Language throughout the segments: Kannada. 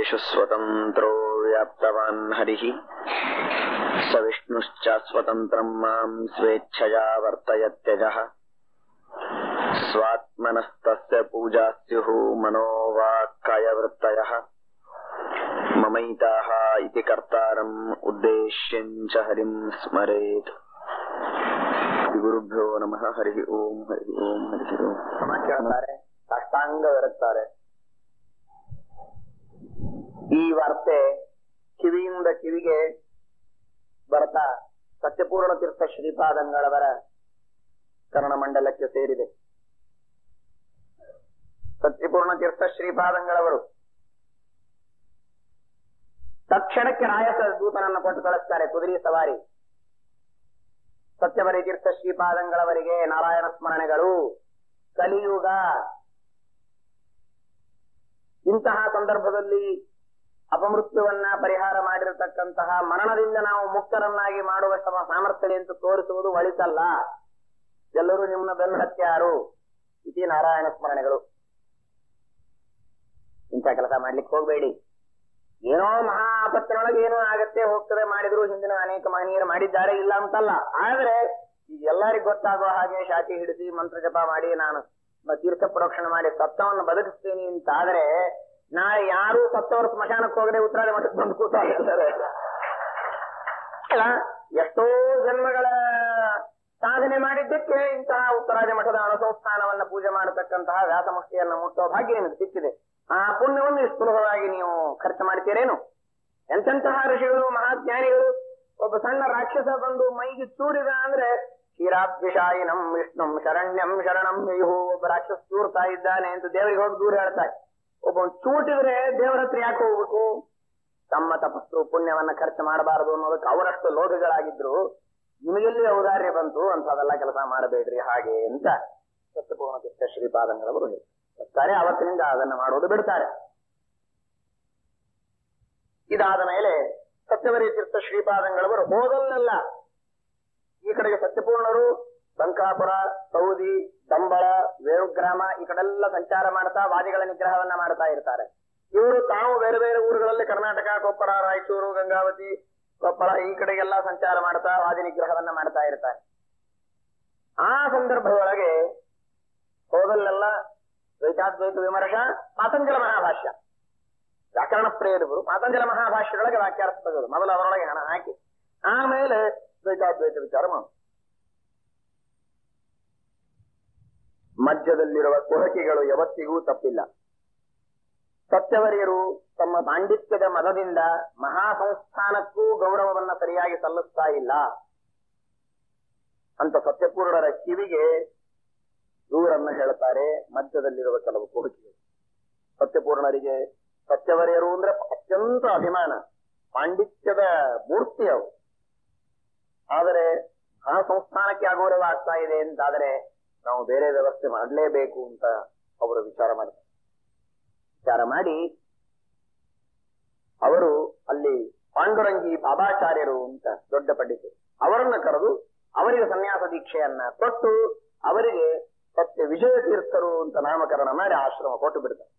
भूतेषु स्वतन्त्रो व्याप्तवान् हरिः स विष्णुश्च स्वतन्त्रम् माम् स्वेच्छया वर्तयत्यजः स्वात्मनस्तस्य पूजा स्युः मनोवाक्कायवृत्तयः ममैताः इति कर्तारम् उद्देश्यम् च हरिम् स्मरेत् ಗುರುಭ್ಯೋ ನಮಃ ಹರಿ ಓಂ ಹರಿ ಓಂ ಹರಿ ಓಂ ಕ್ರಮ ಕೇಳ್ತಾರೆ ಸಾಷ್ಟಾಂಗವಿರುತ್ತಾರೆ ಈ ವಾರ್ತೆ ಕಿವಿಯಿಂದ ಕಿವಿಗೆ ಬರ್ತಾ ಸತ್ಯಪೂರ್ಣ ತೀರ್ಥ ಶ್ರೀಪಾದಂಗಳವರ ಕರ್ಣಮಂಡಲಕ್ಕೆ ಸೇರಿದೆ ಸತ್ಯಪೂರ್ಣ ತೀರ್ಥ ಶ್ರೀಪಾದಂಗಳವರು ತಕ್ಷಣಕ್ಕೆ ರಾಯಸ ದೂತನನ್ನು ಕೊಟ್ಟು ಕಳಿಸ್ತಾರೆ ಕುದುರೆ ಸವಾರಿ ಸತ್ಯವರಿ ತೀರ್ಥ ಶ್ರೀಪಾದಂಗಳವರಿಗೆ ನಾರಾಯಣ ಸ್ಮರಣೆಗಳು ಕಲಿಯುಗ ಇಂತಹ ಸಂದರ್ಭದಲ್ಲಿ ಅಪಮೃತ್ಯುವನ್ನ ಪರಿಹಾರ ಮಾಡಿರತಕ್ಕಂತಹ ಮರಣದಿಂದ ನಾವು ಮುಕ್ತರನ್ನಾಗಿ ಮಾಡುವ ಶ್ರಮ ಸಾಮರ್ಥ್ಯ ಅಂತ ತೋರಿಸುವುದು ಒಳಿತಲ್ಲ ಎಲ್ಲರೂ ನಿಮ್ಮನ್ನ ಬೆನ್ನು ಹತ್ಯಾರು ಇತಿ ನಾರಾಯಣ ಸ್ಮರಣೆಗಳು ಇಂಥ ಕೆಲಸ ಮಾಡ್ಲಿಕ್ಕೆ ಹೋಗ್ಬೇಡಿ ಏನೋ ಮಹಾ ಆಪತ್ತಿನೊಳಗೆ ಏನೋ ಆಗತ್ತೆ ಹೋಗ್ತದೆ ಮಾಡಿದ್ರು ಹಿಂದಿನ ಅನೇಕ ಮಹನೀಯರು ಮಾಡಿದ್ದಾರೆ ಇಲ್ಲ ಅಂತಲ್ಲ ಆದ್ರೆ ಈಗ ಎಲ್ಲರಿಗೂ ಗೊತ್ತಾಗೋ ಹಾಗೆ ಶಾಟಿ ಹಿಡಿಸಿ ಮಂತ್ರ ಜಪ ಮಾಡಿ ನಾನು ಮ- ತೀರ್ಥ ಪ್ರೋಕ್ಷಣೆ ಮಾಡಿ ಸತ್ತವನ್ನು ಬದುಕಿಸ್ತೀನಿ ಅಂತ ಆದ್ರೆ ನಾಳೆ ಯಾರು ಸತ್ತವರು ಸ್ಮಶಾನಕ್ಕೆ ಹೋಗದೆ ಉತ್ತರಾದಿ ಮಠಕ್ಕೆ ಬಂದು ಕೂತಾ ಇರ್ತಾರೆ ಅಲ್ಲ ಎಷ್ಟೋ ಜನ್ಮಗಳ ಸಾಧನೆ ಮಾಡಿದ್ದಕ್ಕೆ ಇಂತಹ ಉತ್ತರಾದಿ ಮಠದ ಅಣುಸಂಸ್ಥಾನವನ್ನ ಪೂಜೆ ಮಾಡತಕ್ಕಂತಹ ವ್ಯಾಸಮುಷ್ಟಿಯನ್ನ ಮುಟ್ಟೋ ಭಾಗ್ಯ ನಿಮಗೆ ಸಿಕ್ಕಿದೆ ಆ ಪುಣ್ಯವನ್ನು ಇಷ್ಟು ಸುಲಭವಾಗಿ ನೀವು ಖರ್ಚು ಮಾಡ್ತೀರೇನು ಎಂತೆಂತಹ ಋಷಿಗಳು ಮಹಾಜ್ಞಾನಿಗಳು ಒಬ್ಬ ಸಣ್ಣ ರಾಕ್ಷಸ ಬಂದು ಮೈಗೆ ಚೂರಿದ ಅಂದ್ರೆ ಕ್ಷೀರಾಬ್ಧಿಶಾಯಿನಂ ವಿಷ್ಣುಂ ಶರಣ್ಯಂ ಶರಣಂ ಯು ಒಬ್ಬ ರಾಕ್ಷಸ ಚೂರ್ತಾ ಇದ್ದಾನೆ ಅಂತ ದೇವರಿಗೆ ಹೋಗಿ ದೂರ ಹೇಳ್ತಾರೆ ಒಬ್ಬ ಚೂಟಿದ್ರೆ ದೇವರ ಹತ್ರ ಯಾಕೆ ಹೋಗ್ಬೇಕು ತಮ್ಮ ತಪಸ್ಸು ಪುಣ್ಯವನ್ನ ಖರ್ಚು ಮಾಡಬಾರದು ಅನ್ನೋದಕ್ಕೆ ಅವರಷ್ಟು ಲೋಭಿಗಳಾಗಿದ್ರು ನಿಮಗೆಲ್ಲಿ ಔದಾರ್ಯ ಬಂತು ಅಂತದೆಲ್ಲ ಕೆಲಸ ಮಾಡಬೇಡ್ರಿ ಹಾಗೆ ಅಂತ ಸತ್ಯಪೂರ್ಣ ತೀರ್ಥ ಶ್ರೀಪಾದಂಗಳವರು ಹೇಳ್ತಾರೆ ಅವತ್ತಿನಿಂದ ಅದನ್ನ ಮಾಡೋದು ಬಿಡ್ತಾರೆ ಇದಾದ ಮೇಲೆ ಸತ್ಯವರಿ ತೀರ್ಥ ಶ್ರೀಪಾದಂಗಳವರು ಹೋದಲ್ಲೆಲ್ಲ ಈ ಕಡೆಗೆ ಸತ್ಯಪೂರ್ಣರು ಬಂಕಾಪುರ ಸೌದಿ ದಂಬಳ ವೇಣುಗ್ರಾಮ ಈ ಕಡೆಲ್ಲ ಸಂಚಾರ ಮಾಡ್ತಾ ವಾದಿಗಳ ನಿಗ್ರಹವನ್ನ ಮಾಡ್ತಾ ಇರ್ತಾರೆ ಇವರು ತಾವು ಬೇರೆ ಬೇರೆ ಊರುಗಳಲ್ಲಿ ಕರ್ನಾಟಕ ಕೊಪ್ಪಳ ರಾಯಚೂರು ಗಂಗಾವತಿ ಕೊಪ್ಪಳ ಈ ಕಡೆಗೆಲ್ಲ ಸಂಚಾರ ಮಾಡ್ತಾ ವಾದಿ ನಿಗ್ರಹವನ್ನ ಮಾಡ್ತಾ ಇರ್ತಾರೆ ಆ ಸಂದರ್ಭದೊಳಗೆ ಹೋದಲ್ಲೆಲ್ಲ ದ್ವೈತಾದ್ವೈತ ವಿಮರ್ಶ ಮಾತಂಜಲ ಮಹಾಭಾಷ್ಯ ವ್ಯಾಕರಣ ಪ್ರೇರಿಗಳು ಮಾತಂಜಲ ಮಹಾಭಾಷ್ಯದೊಳಗೆ ವ್ಯಾಖ್ಯಾರ್ಥ ತೆಗೆದು ಮೊದಲು ಅವರೊಳಗೆ ಹಣ ಹಾಕಿ ಆಮೇಲೆ ದ್ವೈತಾದ್ವೈತ ವಿಚಾರ ಮಾಡು ಮಧ್ಯದಲ್ಲಿರುವ ಕುಹಕಿಗಳು ಯಾವತ್ತಿಗೂ ತಪ್ಪಿಲ್ಲ ಸತ್ಯವರಿಯರು ತಮ್ಮ ಪಾಂಡಿತ್ಯದ ಮದದಿಂದ ಮಹಾಸಂಸ್ಥಾನಕ್ಕೂ ಗೌರವವನ್ನ ಸರಿಯಾಗಿ ಸಲ್ಲಿಸ್ತಾ ಇಲ್ಲ ಅಂತ ಸತ್ಯಪೂರ್ಣರ ಕಿವಿಗೆ ದೂರನ್ನ ಹೇಳ್ತಾರೆ ಮಧ್ಯದಲ್ಲಿರುವ ಕೆಲವು ಕುಹಕಿಗಳು ಸತ್ಯಪೂರ್ಣರಿಗೆ ಸತ್ಯವರಿಯರು ಅಂದ್ರೆ ಅತ್ಯಂತ ಅಭಿಮಾನ ಪಾಂಡಿತ್ಯದ ಮೂರ್ತಿ ಅವು ಆದರೆ ಆ ಸಂಸ್ಥಾನಕ್ಕೆ ಅಗೌರವ ಆಗ್ತಾ ಇದೆ ಅಂತಾದರೆ ನಾವು ಬೇರೆ ವ್ಯವಸ್ಥೆ ಮಾಡಲೇಬೇಕು ಅಂತ ಅವರು ವಿಚಾರ ಮಾಡ್ತಾರೆ ವಿಚಾರ ಮಾಡಿ ಅವರು ಅಲ್ಲಿ ಪಾಂಡುರಂಗಿ ಬಾಬಾಚಾರ್ಯರು ಅಂತ ದೊಡ್ಡ ಪಂಡಿತರು ಅವರನ್ನ ಕರೆದು ಅವರಿಗೆ ಸನ್ಯಾಸ ದೀಕ್ಷೆಯನ್ನ ಕೊಟ್ಟು ಅವರಿಗೆ ಸತ್ಯ ವಿಜಯ ತೀರ್ಥರು ಅಂತ ನಾಮಕರಣ ಮಾಡಿ ಆಶ್ರಮ ಕೊಟ್ಟು ಬಿಡ್ತಾರೆ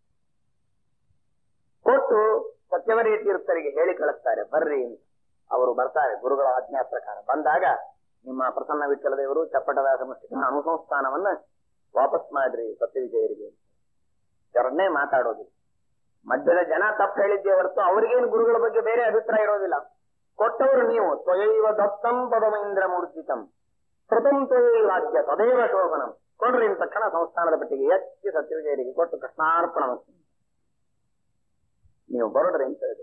ಕೊಟ್ಟು ಸತ್ಯವರಿ ತೀರ್ಥರಿಗೆ ಹೇಳಿ ಕಳಿಸ್ತಾರೆ ಬರ್ರಿ ಅಂತ ಅವರು ಬರ್ತಾರೆ ಗುರುಗಳ ಆಜ್ಞಾ ಪ್ರಕಾರ ಬಂದಾಗ ನಿಮ್ಮ ಪ್ರಸನ್ನ ವಿಠಲ ದೇವರು ಚಪ್ಪಟವ್ಯಾಸ ಮುಷ್ಟಿಕನ ಅನುಸಂಸ್ಥಾನವನ್ನ ವಾಪಸ್ ಮಾಡ್ರಿ ಸತ್ಯವಿಜಯರಿಗೆ ಎರಡನೇ ಮಾತಾಡೋದಿಲ್ಲ ಮಧ್ಯದ ಜನ ತಪ್ಪು ಹೇಳಿದ್ದೇ ಹೊರತು ಅವ್ರಿಗೇನು ಗುರುಗಳ ಬಗ್ಗೆ ಬೇರೆ ಅಭಿಪ್ರಾಯ ಇರೋದಿಲ್ಲ ಕೊಟ್ಟವರು ನೀವು ತ್ವಯೈವ ದತ್ತಂ ಪದಮೇಂದ್ರ ಮೂರ್ಜಿತಂ ಕೃತಂ ತ್ವಯೈವಾದ್ಯ ತದೇವ ಶೋಭನಂ ಕೊಡ್ರಿ ಅಂದ ತಕ್ಷಣ ಸಂಸ್ಥಾನದ ಪಟ್ಟಿಗೆ ಎತ್ತಿ ಸತ್ಯವಿಜಯರಿಗೆ ಕೊಟ್ಟು ಕೃಷ್ಣಾರ್ಪಣ ನೀವು ಹೊರಡ್ರಿ ಅಂತ ಹೇಳಿದ್ರು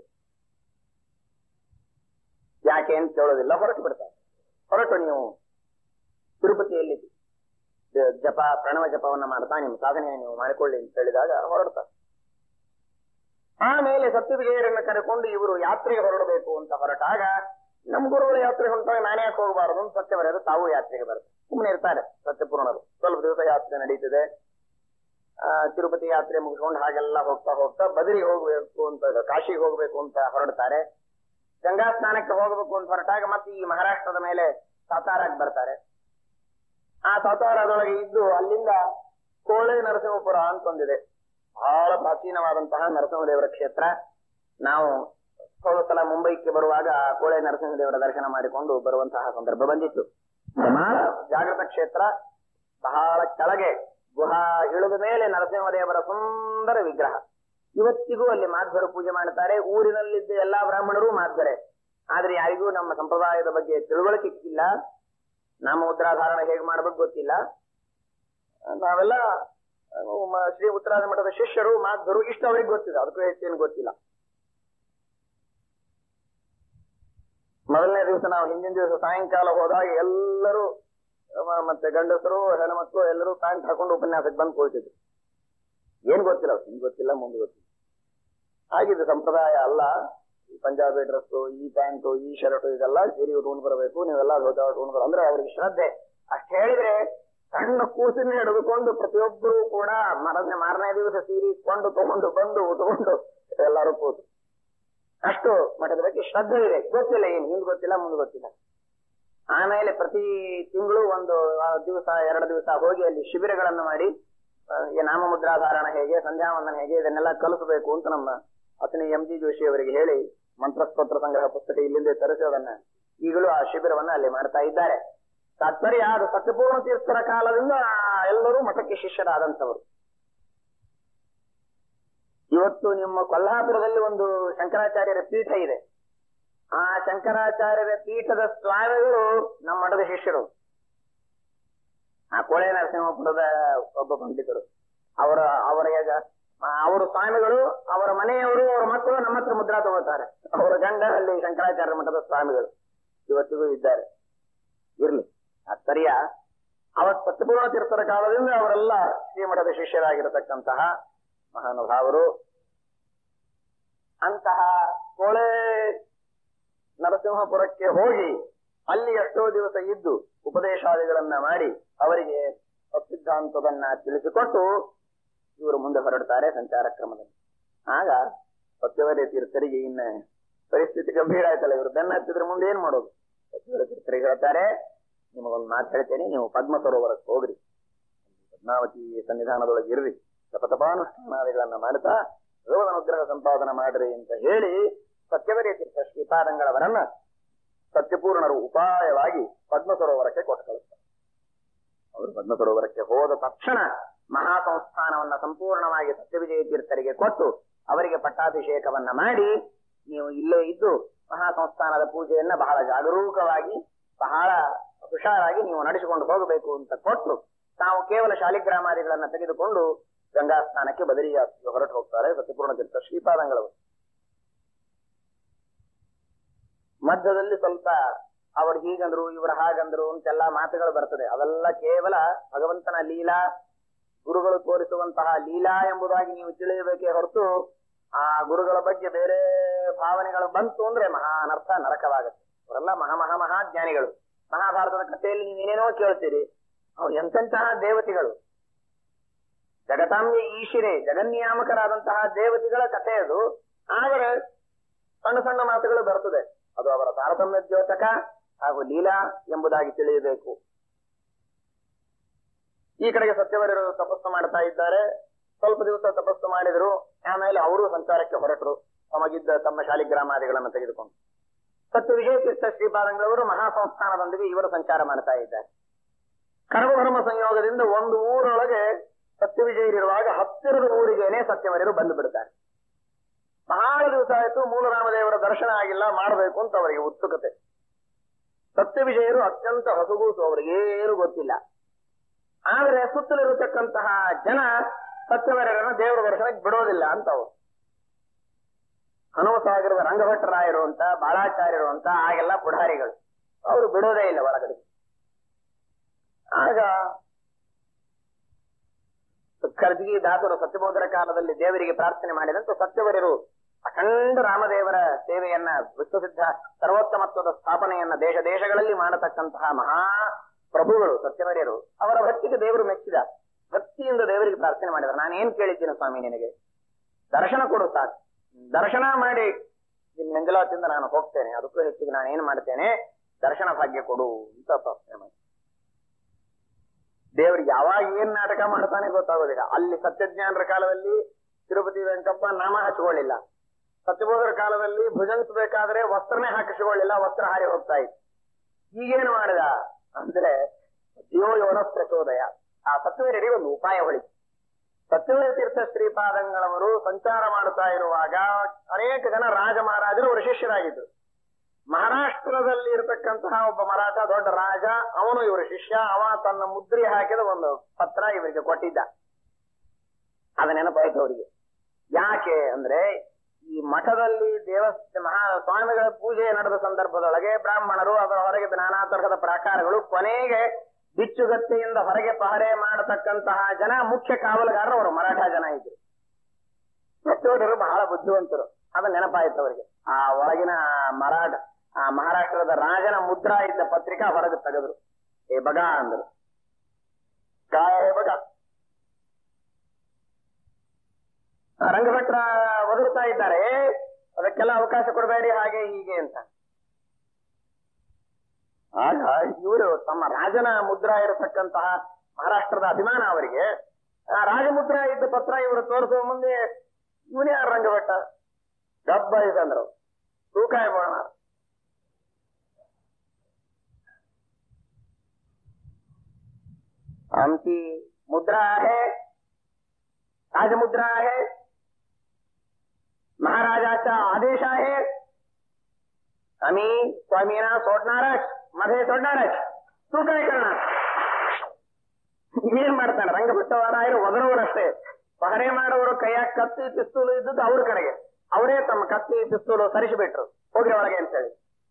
ಯಾಕೆ ಅಂತ ಕೇಳೋದಿಲ್ಲ ಹೊರಟು ಬಿಡ್ತಾರೆ ಹೊರಟು ನೀವು ತಿರುಪತಿಯಲ್ಲಿ ದ- ಜಪ ಪ್ರಣವ ಜಪವನ್ನ ಮಾಡ್ತಾ ನಿಮ್ಮ ಸಾಧನೆಯನ್ನು ನೀವು ಮಾಡಿಕೊಳ್ಳಿ ಅಂತ ಹೇಳಿದಾಗ ಹೊರಡ್ತಾರೆ ಆಮೇಲೆ ಸತ್ಯವಿಜಯರನ್ನ ಕರೆಕೊಂಡು ಇವರು ಯಾತ್ರೆಗೆ ಹೊರಡಬೇಕು ಅಂತ ಹೊರಟಾಗ ನಮ್ಮ ಗುರುಗಳ ಯಾತ್ರೆ ಹೊಂಟಾಗ ನಾನು ಯಾಕೆ ಹೋಗಬಾರದು ಅಂತ ಸತ್ಯವರೆದು ತಾವು ಯಾತ್ರೆಗೆ ಬರ್ತಾರೆ ಸುಮ್ಮನೆ ಇರ್ತಾರೆ ಸತ್ಯಪೂರ್ಣರು ಸ್ವಲ್ಪ ದಿವಸ ಯಾತ್ರೆ ನಡೀತಿದೆ ಆ, ತಿರುಪತಿ ಯಾತ್ರೆ ಮುಗಿಸ್ಕೊಂಡು ಹಾಗೆಲ್ಲ ಹೋಗ್ತಾ ಹೋಗ್ತಾ ಬದರಿಗೆ ಹೋಗ್ಬೇಕು ಅಂತ ಕಾಶಿಗೆ ಹೋಗ್ಬೇಕು ಅಂತ ಹೊರಡ್ತಾರೆ ಗಂಗಾ ಸ್ನಾನಕ್ಕೆ ಹೋಗಬೇಕು ಅಂತ ಹೊರಟಾಗ ಮತ್ತೆ ಈ ಮಹಾರಾಷ್ಟ್ರದ ಮೇಲೆ ಸಾತಾರಾಗ್ ಬರ್ತಾರೆ ಆ ಸಾತಾರದೊಳಗೆ ಇದ್ದು ಅಲ್ಲಿಂದ ಕೋಳೆ ನರಸಿಂಹಪುರ ಅಂತ ಒಂದಿದೆ ಬಹಳ ಪ್ರಾಚೀನವಾದಂತಹ ನರಸಿಂಹದೇವರ ಕ್ಷೇತ್ರ ನಾವು ಹೋದ ಸಲ ಮುಂಬೈಗೆ ಬರುವಾಗ ಕೋಳೆ ನರಸಿಂಹದೇವರ ದರ್ಶನ ಮಾಡಿಕೊಂಡು ಬರುವಂತಹ ಸಂದರ್ಭ ಬಂದಿತ್ತು ಬಹಳ ಜಾಗೃತ ಕ್ಷೇತ್ರ ಬಹಳ ಕೆಳಗೆ ಗುಹಾ ಇಳಿದ ಮೇಲೆ ನರಸಿಂಹದೇವರ ಸುಂದರ ವಿಗ್ರಹ ಇವತ್ತಿಗೂ ಅಲ್ಲಿ ಮಾಧ್ವರು ಪೂಜೆ ಮಾಡ್ತಾರೆ ಊರಿನಲ್ಲಿದ್ದ ಎಲ್ಲಾ ಬ್ರಾಹ್ಮಣರು ಮಾಧ್ವರೆ ಆದ್ರೆ ಯಾರಿಗೂ ನಮ್ಮ ಸಂಪ್ರದಾಯದ ಬಗ್ಗೆ ತಿಳುವಳಿಕೆ ಇಲ್ಲ ನಾಮ ಉತ್ತರಾಧಾರಣ ಹೇಗೆ ಮಾಡ್ಬೇಕು ಗೊತ್ತಿಲ್ಲ ನಾವೆಲ್ಲ ಅಹ್, ಮ- ಶ್ರೀ ಉತ್ತರಾಧ ಮಠದ ಶಿಷ್ಯರು ಮಾಧ್ವರು ಇಷ್ಟು ಅವರಿಗೆ ಗೊತ್ತಿದೆ ಅದಕ್ಕೂ ಹೆಚ್ಚೇನು ಗೊತ್ತಿಲ್ಲ ಮೊದಲನೇ ದಿವಸ ನಾವು ಹಿಂದಿನ ದಿವಸ ಸಾಯಂಕಾಲ ಹೋದಾಗ ಎಲ್ಲರೂ ಅಹ್, ಮತ್ತೆ ಗಂಡಸರು ಹೆಣ್ಮಕ್ಳು ಎಲ್ಲರೂ ಪ್ಯಾಂಟ್ ಹಾಕೊಂಡು ಉಪನ್ಯಾಸಕ್ಕೆ ಬಂದು ಕೊಳ್ತಿದ್ರು ಏನ್ ಗೊತ್ತಿಲ್ಲ ಅವ್ರಿಗೆ, ಹಿಂದ್ ಗೊತ್ತಿಲ್ಲ ಮುಂದೆ ಗೊತ್ತಿಲ್ಲ ಹಾಗಿದ್ದು ಸಂಪ್ರದಾಯ ಅಲ್ಲ ಈ ಪಂಜಾಬಿ ಡ್ರೆಸ್ ಈ ಪ್ಯಾಂಟು ಈ ಶರ್ಟ್ ಇದೆಲ್ಲ ಸೀರೆ ಉಟ್ಕೊಂಡು ಬರಬೇಕು ನೀವೆಲ್ಲ ಧೋತ ಉಟ್ಕೊಂಡು ಬರ ಅಂದ್ರೆ ಅವ್ರಿಗೆ ಶ್ರದ್ಧೆ ಅಷ್ಟ್ ಹೇಳಿದ್ರೆ ಸಣ್ಣ ಕೂಸಿನ ಹಿಡಿದುಕೊಂಡು ಪ್ರತಿಯೊಬ್ಬರು ಕೂಡ ಮರದ ಮಾರನೇ ದಿವಸ ಸೀರೆ ಇಟ್ಕೊಂಡು ತಗೊಂಡು ಬಂದು ಉಟ್ಕೊಂಡು ಎಲ್ಲರೂ ಕೂತು ಅಷ್ಟು ಮಠದ ಬಗ್ಗೆ ಶ್ರದ್ಧೆ ಇದೆ ಗೊತ್ತಿಲ್ಲ ಏನು ಹಿಂದ್ ಗೊತ್ತಿಲ್ಲ ಮುಂದೆ ಗೊತ್ತಿಲ್ಲ ಆಮೇಲೆ ಪ್ರತಿ ತಿಂಗಳು ಒಂದು ಆ, ದಿವಸ ಎರಡು ದಿವಸ ಹೋಗಿ ಅಲ್ಲಿ ಶಿಬಿರಗಳನ್ನು ಮಾಡಿ ಆ, ಈ ನಾಮಮುದ್ರಾಧಾರಣ ಹೇಗೆ ಸಂಧ್ಯಾವಂದನ ಹೇಗೆ ಇದನ್ನೆಲ್ಲ ಕಲಿಸಬೇಕು ಅಂತ ನಮ್ಮ ಅತನಿ ಎಂ ಜಿ ಜೋಶಿ ಅವರಿಗೆ ಹೇಳಿ ಮಂತ್ರಸ್ತೋತ್ರ ಸಂಗ್ರಹ ಪುಸ್ತಕ ಇಲ್ಲಿಂದ ತರಿಸಿ ಅದನ್ನ ಈಗಲೂ ಆ ಶಿಬಿರವನ್ನ ಅಲ್ಲಿ ಮಾಡ್ತಾ ಇದ್ದಾರೆ ತಾತ್ಪರ್ಯ ಅದು ಸತ್ಯಪೂರ್ಣ ತೀರ್ಥರ ಕಾಲದಿಂದ ಎಲ್ಲರೂ ಮಠಕ್ಕೆ ಶಿಷ್ಯರಾದಂಥವರು ಇವತ್ತು ನಿಮ್ಮ ಕೊಲ್ಹಾಪುರದಲ್ಲಿ ಒಂದು ಶಂಕರಾಚಾರ್ಯರ ಪೀಠ ಇದೆ ಆ ಶಂಕರಾಚಾರ್ಯರ ಪೀಠದ ಸ್ವಾಮಿಗಳು ನಮ್ಮ ಮಠದ ಶಿಷ್ಯರು ಆ ಕೋಳೆ ನರಸಿಂಹಪುರದ ಒಬ್ಬ ಪಂಡಿತರು ಅವರ ಅವರ ಅವರು ಸ್ವಾಮಿಗಳು ಅವರ ಮನೆಯವರು ಅವರ ಮಕ್ಕಳು ನಮ್ಮ ಹತ್ರ ಮುದ್ರಾ ತಗೋತಾರೆ ಅವರ ಗಂಡ ಅಲ್ಲಿ ಶಂಕರಾಚಾರ್ಯ ಮಠದ ಸ್ವಾಮಿಗಳು ಇವತ್ತಿಗೂ ಇದ್ದಾರೆ ಇರ್ಲಿ ಸರಿಯ ಅವತ್ ಸತ್ಯಪೂರ್ಣ ತೀರ್ಥರ ಕಾಲದಿಂದ ಅವರೆಲ್ಲ ಶ್ರೀಮಠದ ಶಿಷ್ಯರಾಗಿರತಕ್ಕಂತಹ ಮಹಾನುಭಾವರು ಅಂತಹ ಕೋಳೆ ನರಸಿಂಹಪುರಕ್ಕೆ ಹೋಗಿ ಅಲ್ಲಿ ಎಷ್ಟೋ ದಿವಸ ಇದ್ದು ಉಪದೇಶಾದಿಗಳನ್ನ ಮಾಡಿ ಅವರಿಗೆ ಸಿದ್ಧಾಂತವನ್ನ ತಿಳಿಸಿಕೊಟ್ಟು ಇವರು ಮುಂದೆ ಹೊರಡ್ತಾರೆ ಸಂಚಾರ ಕ್ರಮದಲ್ಲಿ ಆಗ ಸತ್ಯವರೇ ತೀರ್ಥರಿಗೆ ಇನ್ನ ಪರಿಸ್ಥಿತಿ ಗಂಭೀರ ಆಯ್ತಲ್ಲ ಇವರು ಬೆನ್ನ ಹತ್ತಿದ್ರೆ ಮುಂದೆ ಏನ್ ಮಾಡೋದು ಸತ್ಯವರ ತೀರ್ಥರಿಗೆ ಹೇಳ್ತಾರೆ ನಿಮಗೊಂದು ಮಾತು ಹೇಳ್ತೇನೆ ನೀವು ಪದ್ಮ ಸರೋವರಕ್ಕೆ ಹೋಗ್ರಿ ಪದ್ಮಾವತಿ ಸನ್ನಿಧಾನದೊಳಗೆ ಇರ್ರಿ ತಪತಪಾನುಷ್ಠಾನಾದಿಗಳನ್ನ ಮಾಡ್ತಾ ಭಗವದ್ ಅನುಗ್ರಹ ಸಂಪಾದನ ಮಾಡ್ರಿ ಅಂತ ಹೇಳಿ ಸತ್ಯವರೇ ತೀರ್ಥ ಶ್ರೀಪಾದಂಗಳವರನ್ನ ಸತ್ಯಪೂರ್ಣರು ಉಪಾಯವಾಗಿ ಪದ್ಮ ಸರೋವರಕ್ಕೆ ಕೊಟ್ಟು ಕಳಿಸ್ತಾರೆ ಅವರು ಪದ್ಮ ಸರೋವರಕ್ಕೆ ಹೋದ ತಕ್ಷಣ ಮಹಾ ಸಂಸ್ಥಾನವನ್ನ ಸಂಪೂರ್ಣವಾಗಿ ಸತ್ಯವಿಜಯ ತೀರ್ಥರಿಗೆ ಕೊಟ್ಟು ಅವರಿಗೆ ಪಟ್ಟಾಭಿಷೇಕವನ್ನ ಮಾಡಿ ನೀವು ಇಲ್ಲೇ ಇದ್ದು ಮಹಾ ಸಂಸ್ಥಾನದ ಪೂಜೆಯನ್ನ ಬಹಳ ಜಾಗರೂಕವಾಗಿ ಬಹಳ ಹುಷಾರಾಗಿ ನೀವು ನಡೆಸಿಕೊಂಡು ಹೋಗಬೇಕು ಅಂತ ಕೊಟ್ಟು ತಾವು ಕೇವಲ ಶಾಲಿಗ್ರಾಮಾದಿಗಳನ್ನ ತೆಗೆದುಕೊಂಡು ಗಂಗಾ ಸ್ನಾನಕ್ಕೆ ಬದರಿಯಾತ್ರೆಗೆ ಹೊರಟು ಹೋಗ್ತಾರೆ ಸತ್ಯಪೂರ್ಣ ತೀರ್ಥ ಶ್ರೀಪಾದಂಗಳವರು ಮಧ್ಯದಲ್ಲಿ ಸ್ವಲ್ಪ ಅವ್ರು ಹೀಗಂದ್ರು ಇವರು ಹಾಗಂದ್ರು ಅಂತೆಲ್ಲ ಮಾತುಗಳು ಬರ್ತದೆ ಅವೆಲ್ಲ ಕೇವಲ ಭಗವಂತನ ಲೀಲಾ ಗುರುಗಳು ತೋರಿಸುವಂತಹ ಲೀಲಾ ಎಂಬುದಾಗಿ ನೀವು ತಿಳಿಯಬೇಕೇ ಹೊರತು ಆ ಗುರುಗಳ ಬಗ್ಗೆ ಬೇರೆ ಭಾವನೆಗಳು ಬಂತು ಅಂದ್ರೆ ಮಹಾ ಅನರ್ಥ ನರಕವಾಗುತ್ತೆ ಅವರೆಲ್ಲ ಮಹಾ ಮಹಾ ಮಹಾಜ್ಞಾನಿಗಳು ಮಹಾಭಾರತದ ಕಥೆಯಲ್ಲಿ ನೀವೇನೇನೋ ಕೇಳ್ತೀರಿ ಅವ್ರು ಎಂತೆಂತಹ ದೇವತೆಗಳು ಜಗತಾಂಬೆ ಈಶಿರೆ ಜಗನ್ನಿಯಾಮಕರಾದಂತಹ ದೇವತೆಗಳ ಕಥೆ ಅದು ಆದರೆ ಸಣ್ಣ ಸಣ್ಣ ಮಾತುಗಳು ಬರ್ತದೆ ಅದು ಅವರ ತಾರತಮ್ಯ ದ್ಯೋತಕ ಹಾಗೂ ಲೀಲಾ ಎಂಬುದಾಗಿ ತಿಳಿಯಬೇಕು ಈ ಕಡೆಗೆ ಸತ್ಯವರರು ತಪಸ್ಸು ಮಾಡ್ತಾ ಇದ್ದಾರೆ ಸ್ವಲ್ಪ ದಿವಸ ತಪಸ್ಸು ಮಾಡಿದ್ರು ಆಮೇಲೆ ಅವರು ಸಂಚಾರಕ್ಕೆ ಹೊರಟರು ತಮಗಿದ್ದ ತಮ್ಮ ಶಾಲಿಗ್ರಾಮಾದಿಗಳನ್ನು ತೆಗೆದುಕೊಂಡು ಸತ್ಯ ವಿಜಯ ತೀರ್ಥ ಶ್ರೀಪಾದಂಗಳವರು ಮಹಾಸಂಸ್ಥಾನದೊಂದಿಗೆ ಇವರು ಸಂಚಾರ ಮಾಡ್ತಾ ಇದ್ದಾರೆ ಕರ್ಮಧರ್ಮ ಸಂಯೋಗದಿಂದ ಒಂದು ಊರೊಳಗೆ ಸತ್ಯ ವಿಜಯರಿರುವಾಗ ಹತ್ತಿರದ ಊರಿಗೇನೆ ಸತ್ಯವರರು ಬಂದು ಬಿಡ್ತಾರೆ ಬಹಳ ದಿವಸ ಆಯ್ತು ಮೂಲರಾಮದೇವರ ದರ್ಶನ ಆಗಿಲ್ಲ ಮಾಡಬೇಕು ಅಂತ ಅವರಿಗೆ ಉತ್ಸುಕತೆ ಸತ್ಯ ವಿಜಯರು ಅತ್ಯಂತ ಹೊಸಗೂಸು ಅವರಿಗೇನು ಗೊತ್ತಿಲ್ಲ ಆದ್ರೆ ಸುತ್ತಲಿರತಕ್ಕಂತಹ ಜನ ಸತ್ಯವರರನ್ನ ದೇವರ ದರ್ಶನಕ್ಕೆ ಬಿಡೋದಿಲ್ಲ ಅಂತ ಅವರು ಹನುಮಸಾಗರದ ರಂಗಭಟ್ಟರಾಯರು ಅಂತ ಬಾಳಾಚಾರ್ಯರು ಅಂತ ಆಗೆಲ್ಲ ಪುಢಾರಿಗಳು ಅವರು ಬಿಡೋದೇ ಇಲ್ಲ ಒಳಗಡೆ ಆಗ ಖರ್ಜಗಿ ದಾಸರು ಸತ್ಯಬೋಧರ ಕಾಲದಲ್ಲಿ ದೇವರಿಗೆ ಪ್ರಾರ್ಥನೆ ಮಾಡಿದಂತೆ ಸತ್ಯವರರು ಅಖಂಡ ರಾಮದೇವರ ಸೇವೆಯನ್ನ ವಿಶ್ವಸಿದ್ಧ ಸರ್ವೋತ್ತಮತ್ವದ ಸ್ಥಾಪನೆಯನ್ನ ದೇಶ ದೇಶಗಳಲ್ಲಿ ಮಾಡತಕ್ಕಂತಹ ಮಹಾ ಪ್ರಭುಗಳು ಸತ್ಯವರ್ಯರು ಅವರ ಭಕ್ತಿಗೆ ದೇವರು ಮೆಚ್ಚಿದ ಭಕ್ತಿಯಿಂದ ದೇವರಿಗೆ ಪ್ರಾರ್ಥನೆ ಮಾಡಿದ್ರು ನಾನು ಏನ್ ಕೇಳಿದ್ದೀನಿ ಸ್ವಾಮಿ ನಿನಗೆ ದರ್ಶನ ಕೊಡು ಸಾಕು ದರ್ಶನ ಮಾಡಿ ನಿನ್ ಮಂಜುಳಾತಿಂದ ನಾನು ಹೋಗ್ತೇನೆ ಅದಕ್ಕೂ ಹೆಚ್ಚಿಗೆ ನಾನು ಏನ್ ಮಾಡ್ತೇನೆ ದರ್ಶನ ಭಾಗ್ಯ ಕೊಡು ಅಂತ ಪ್ರಾರ್ಥನೆ ಮಾಡಿ ದೇವ್ರಿಗೆ ಯಾವಾಗ ಏನ್ ನಾಟಕ ಮಾಡ್ತಾನೆ ಗೊತ್ತಾಗೋದಿಲ್ಲ ಅಲ್ಲಿ ಸತ್ಯಜ್ಞಾನರ ಕಾಲದಲ್ಲಿ ತಿರುಪತಿ ವೆಂಕಪ್ಪ ನಾಮ ಹಚ್ಕೊಳ್ಳಿಲ್ಲ ಸತ್ಯಬೋಧರ ಕಾಲದಲ್ಲಿ ಭುಜಂಗಿಸಬೇಕಾದ್ರೆ ವಸ್ತ್ರನೇ ಹಾಕಿಸಿಕೊಳ್ಳಿಲ್ಲ ವಸ್ತ್ರ ಹಾರಿ ಹೋಗ್ತಾ ಇತ್ತು ಈಗೇನು ಮಾಡಿದ ಅಂದ್ರೆ ಜೀವ ಯೋನ ಪ್ರಚೋದಯ ಆ ಸತ್ಯವೇರಿಗೆ ಒಂದು ಉಪಾಯ ಹೊಳಿ ಸತ್ಯವೇ ತೀರ್ಥ ಶ್ರೀಪಾದಂಗಳವರು ಸಂಚಾರ ಮಾಡುತ್ತಾ ಇರುವಾಗ ಅನೇಕ ಜನ ರಾಜ ಮಹಾರಾಜರು ಅವರ ಶಿಷ್ಯರಾಗಿದ್ರು ಮಹಾರಾಷ್ಟ್ರದಲ್ಲಿ ಇರತಕ್ಕಂತಹ ಒಬ್ಬ ಮರಾಠ ದೊಡ್ಡ ರಾಜ ಅವನು ಇವರ ಶಿಷ್ಯ ಅವ ತನ್ನ ಮುದ್ರಿ ಹಾಕಿದ ಒಂದು ಪತ್ರ ಇವರಿಗೆ ಕೊಟ್ಟಿದ್ದ ಅದ ನೆನಪಾಯ್ತು ಅವರಿಗೆ ಯಾಕೆ ಅಂದ್ರೆ ಈ ಮಠದಲ್ಲಿ ದೇವಸ್ಥಾನ ಮಹಾ ಸ್ವಾಮಿಗಳ ಪೂಜೆ ನಡೆದ ಸಂದರ್ಭದೊಳಗೆ ಬ್ರಾಹ್ಮಣರು ಅದರ ಹೊರಗೆ ನಾನಾ ತರಹದ ಪ್ರಾಕಾರಗಳು ಕೊನೆಗೆ ಬಿಚ್ಚುಗತ್ತೆಯಿಂದ ಹೊರಗೆ ಪಹರೆ ಮಾಡತಕ್ಕಂತಹ ಜನ ಮುಖ್ಯ ಕಾವಲುಗಾರರು ಅವರು ಮರಾಠ ಜನ ಇದ್ರು ಸತ್ಯೋಡರು ಬಹಳ ಬುದ್ಧಿವಂತರು ಅದು ನೆನಪಾಯ್ತು ಅವರಿಗೆ ಆ ಒಳಗಿನ ಮರಾಠ ಆ ಮಹಾರಾಷ್ಟ್ರದ ರಾಜನ ಮುದ್ರಾ ಇದ್ದ ಪತ್ರಿಕಾ ಹೊರಗೆ ತೆಗೆದ್ರು ಏ ಬಗ ಅಂದ್ರು ಕಾಯ ಬಗ ಆ ರಂಗಭಟ್ರ ಒದರುತ್ತಾ ಇದ್ದಾರೆ ಅದಕ್ಕೆಲ್ಲ ಅವಕಾಶ ಕೊಡಬೇಡಿ ಹಾಗೆ ಹೀಗೆ ಅಂತ ಆಗ ಇವರು ತಮ್ಮ ರಾಜನ ಮುದ್ರಾ ಇರತಕ್ಕಂತಹ ಮಹಾರಾಷ್ಟ್ರದ ಅಭಿಮಾನ ಅವರಿಗೆ ಆ ರಾಜಮುದ್ರಾ ಇದ್ದ ಪತ್ರ ಇವರು ತೋರಿಸುವ ಮುಂದೆ ಇವನೇ ಯಾರು ರಂಗಭಟ್ಟ ಗಬ್ಬ ಇದಂದ್ರು ತೂಕಾಯ ಬೋಣ आमची मुद्रा आहे राजमुद्रा आहे महाराजाचा आदेश आहे आम्ही स्वामींना सोडणारच मध्ये सोडणारच तू काय करणार ಏನ್ ಮಾಡ್ತಾನೆ ರಂಗಭಟ್ಟವರಾಯರು ಒದರವರಷ್ಟೇ ಪಹರೆ ಮಾಡೋರು ಕೈಯಾಗ ಕತ್ತಿ ಪಿಸ್ತೂಲು ಇದ್ದದ್ದು ಅವ್ರ ಕಡೆಗೆ ಅವರೇ ತಮ್ಮ ಕತ್ತಿ ಪಿಸ್ತೂಲು ಸರಿಸಿಬಿಟ್ರು ಹೋಗ್ರಿ ಒಳಗೆ ಅಂತೇಳಿ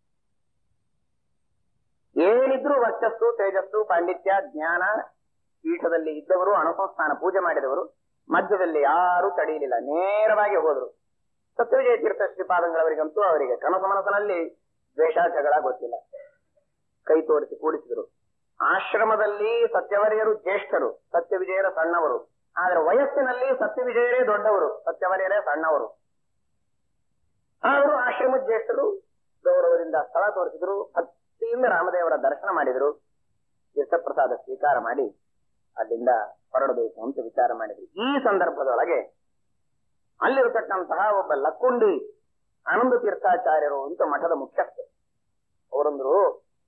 ಏನಿದ್ರು ವರ್ಚಸ್ಸು ತೇಜಸ್ಸು ಪಾಂಡಿತ್ಯ ಜ್ಞಾನ ಪೀಠದಲ್ಲಿ ಇದ್ದವರು ಅಣುಸಂಸ್ಥಾನ ಪೂಜೆ ಮಾಡಿದವರು ಮಧ್ಯದಲ್ಲಿ ಯಾರು ತಡೆಯಲಿಲ್ಲ ನೇರವಾಗಿ ಹೋದ್ರು ಸತ್ಯವಿಜಯ ತೀರ್ಥ ಶ್ರೀಪಾದಂಗಳವರಿಗಂತೂ ಅವರಿಗೆ ಕನಸು ಮನಸ್ಸಿನಲ್ಲಿ ದ್ವೇಷ ಜಗಳ ಗೊತ್ತಿಲ್ಲ ಕೈ ತೋರಿಸಿ ಕೂಡಿಸಿದರು ಆಶ್ರಮದಲ್ಲಿ ಸತ್ಯವರಿಯರು ಜ್ಯೇಷ್ಠರು ಸತ್ಯವಿಜಯರ ಸಣ್ಣವರು ಆದ್ರೆ ವಯಸ್ಸಿನಲ್ಲಿ ಸತ್ಯವಿಜಯರೇ ದೊಡ್ಡವರು ಸತ್ಯವರಿಯರೇ ಸಣ್ಣವರು ಆದರೂ ಆಶ್ರಮ ಜ್ಯೇಷ್ಠರು ಗೌರವದಿಂದ ಸ್ಥಳ ತೋರಿಸಿದ್ರು ಭಕ್ತಿಯಿಂದ ರಾಮದೇವರ ದರ್ಶನ ಮಾಡಿದರು ತೀರ್ಥಪ್ರಸಾದ ಸ್ವೀಕಾರ ಮಾಡಿ ಅಲ್ಲಿಂದ ಹೊರಡಬೇಕು ಅಂತ ವಿಚಾರ ಮಾಡಿದ್ರು ಈ ಸಂದರ್ಭದೊಳಗೆ ಅಲ್ಲಿರತಕ್ಕಂತಹ ಒಬ್ಬ ಲಕ್ಕುಂಡಿ ಆನಂದ ತೀರ್ಥಾಚಾರ್ಯರು ಅಂತ ಮಠದ ಮುಖ್ಯಸ್ಥ ಅವರಂದ್ರು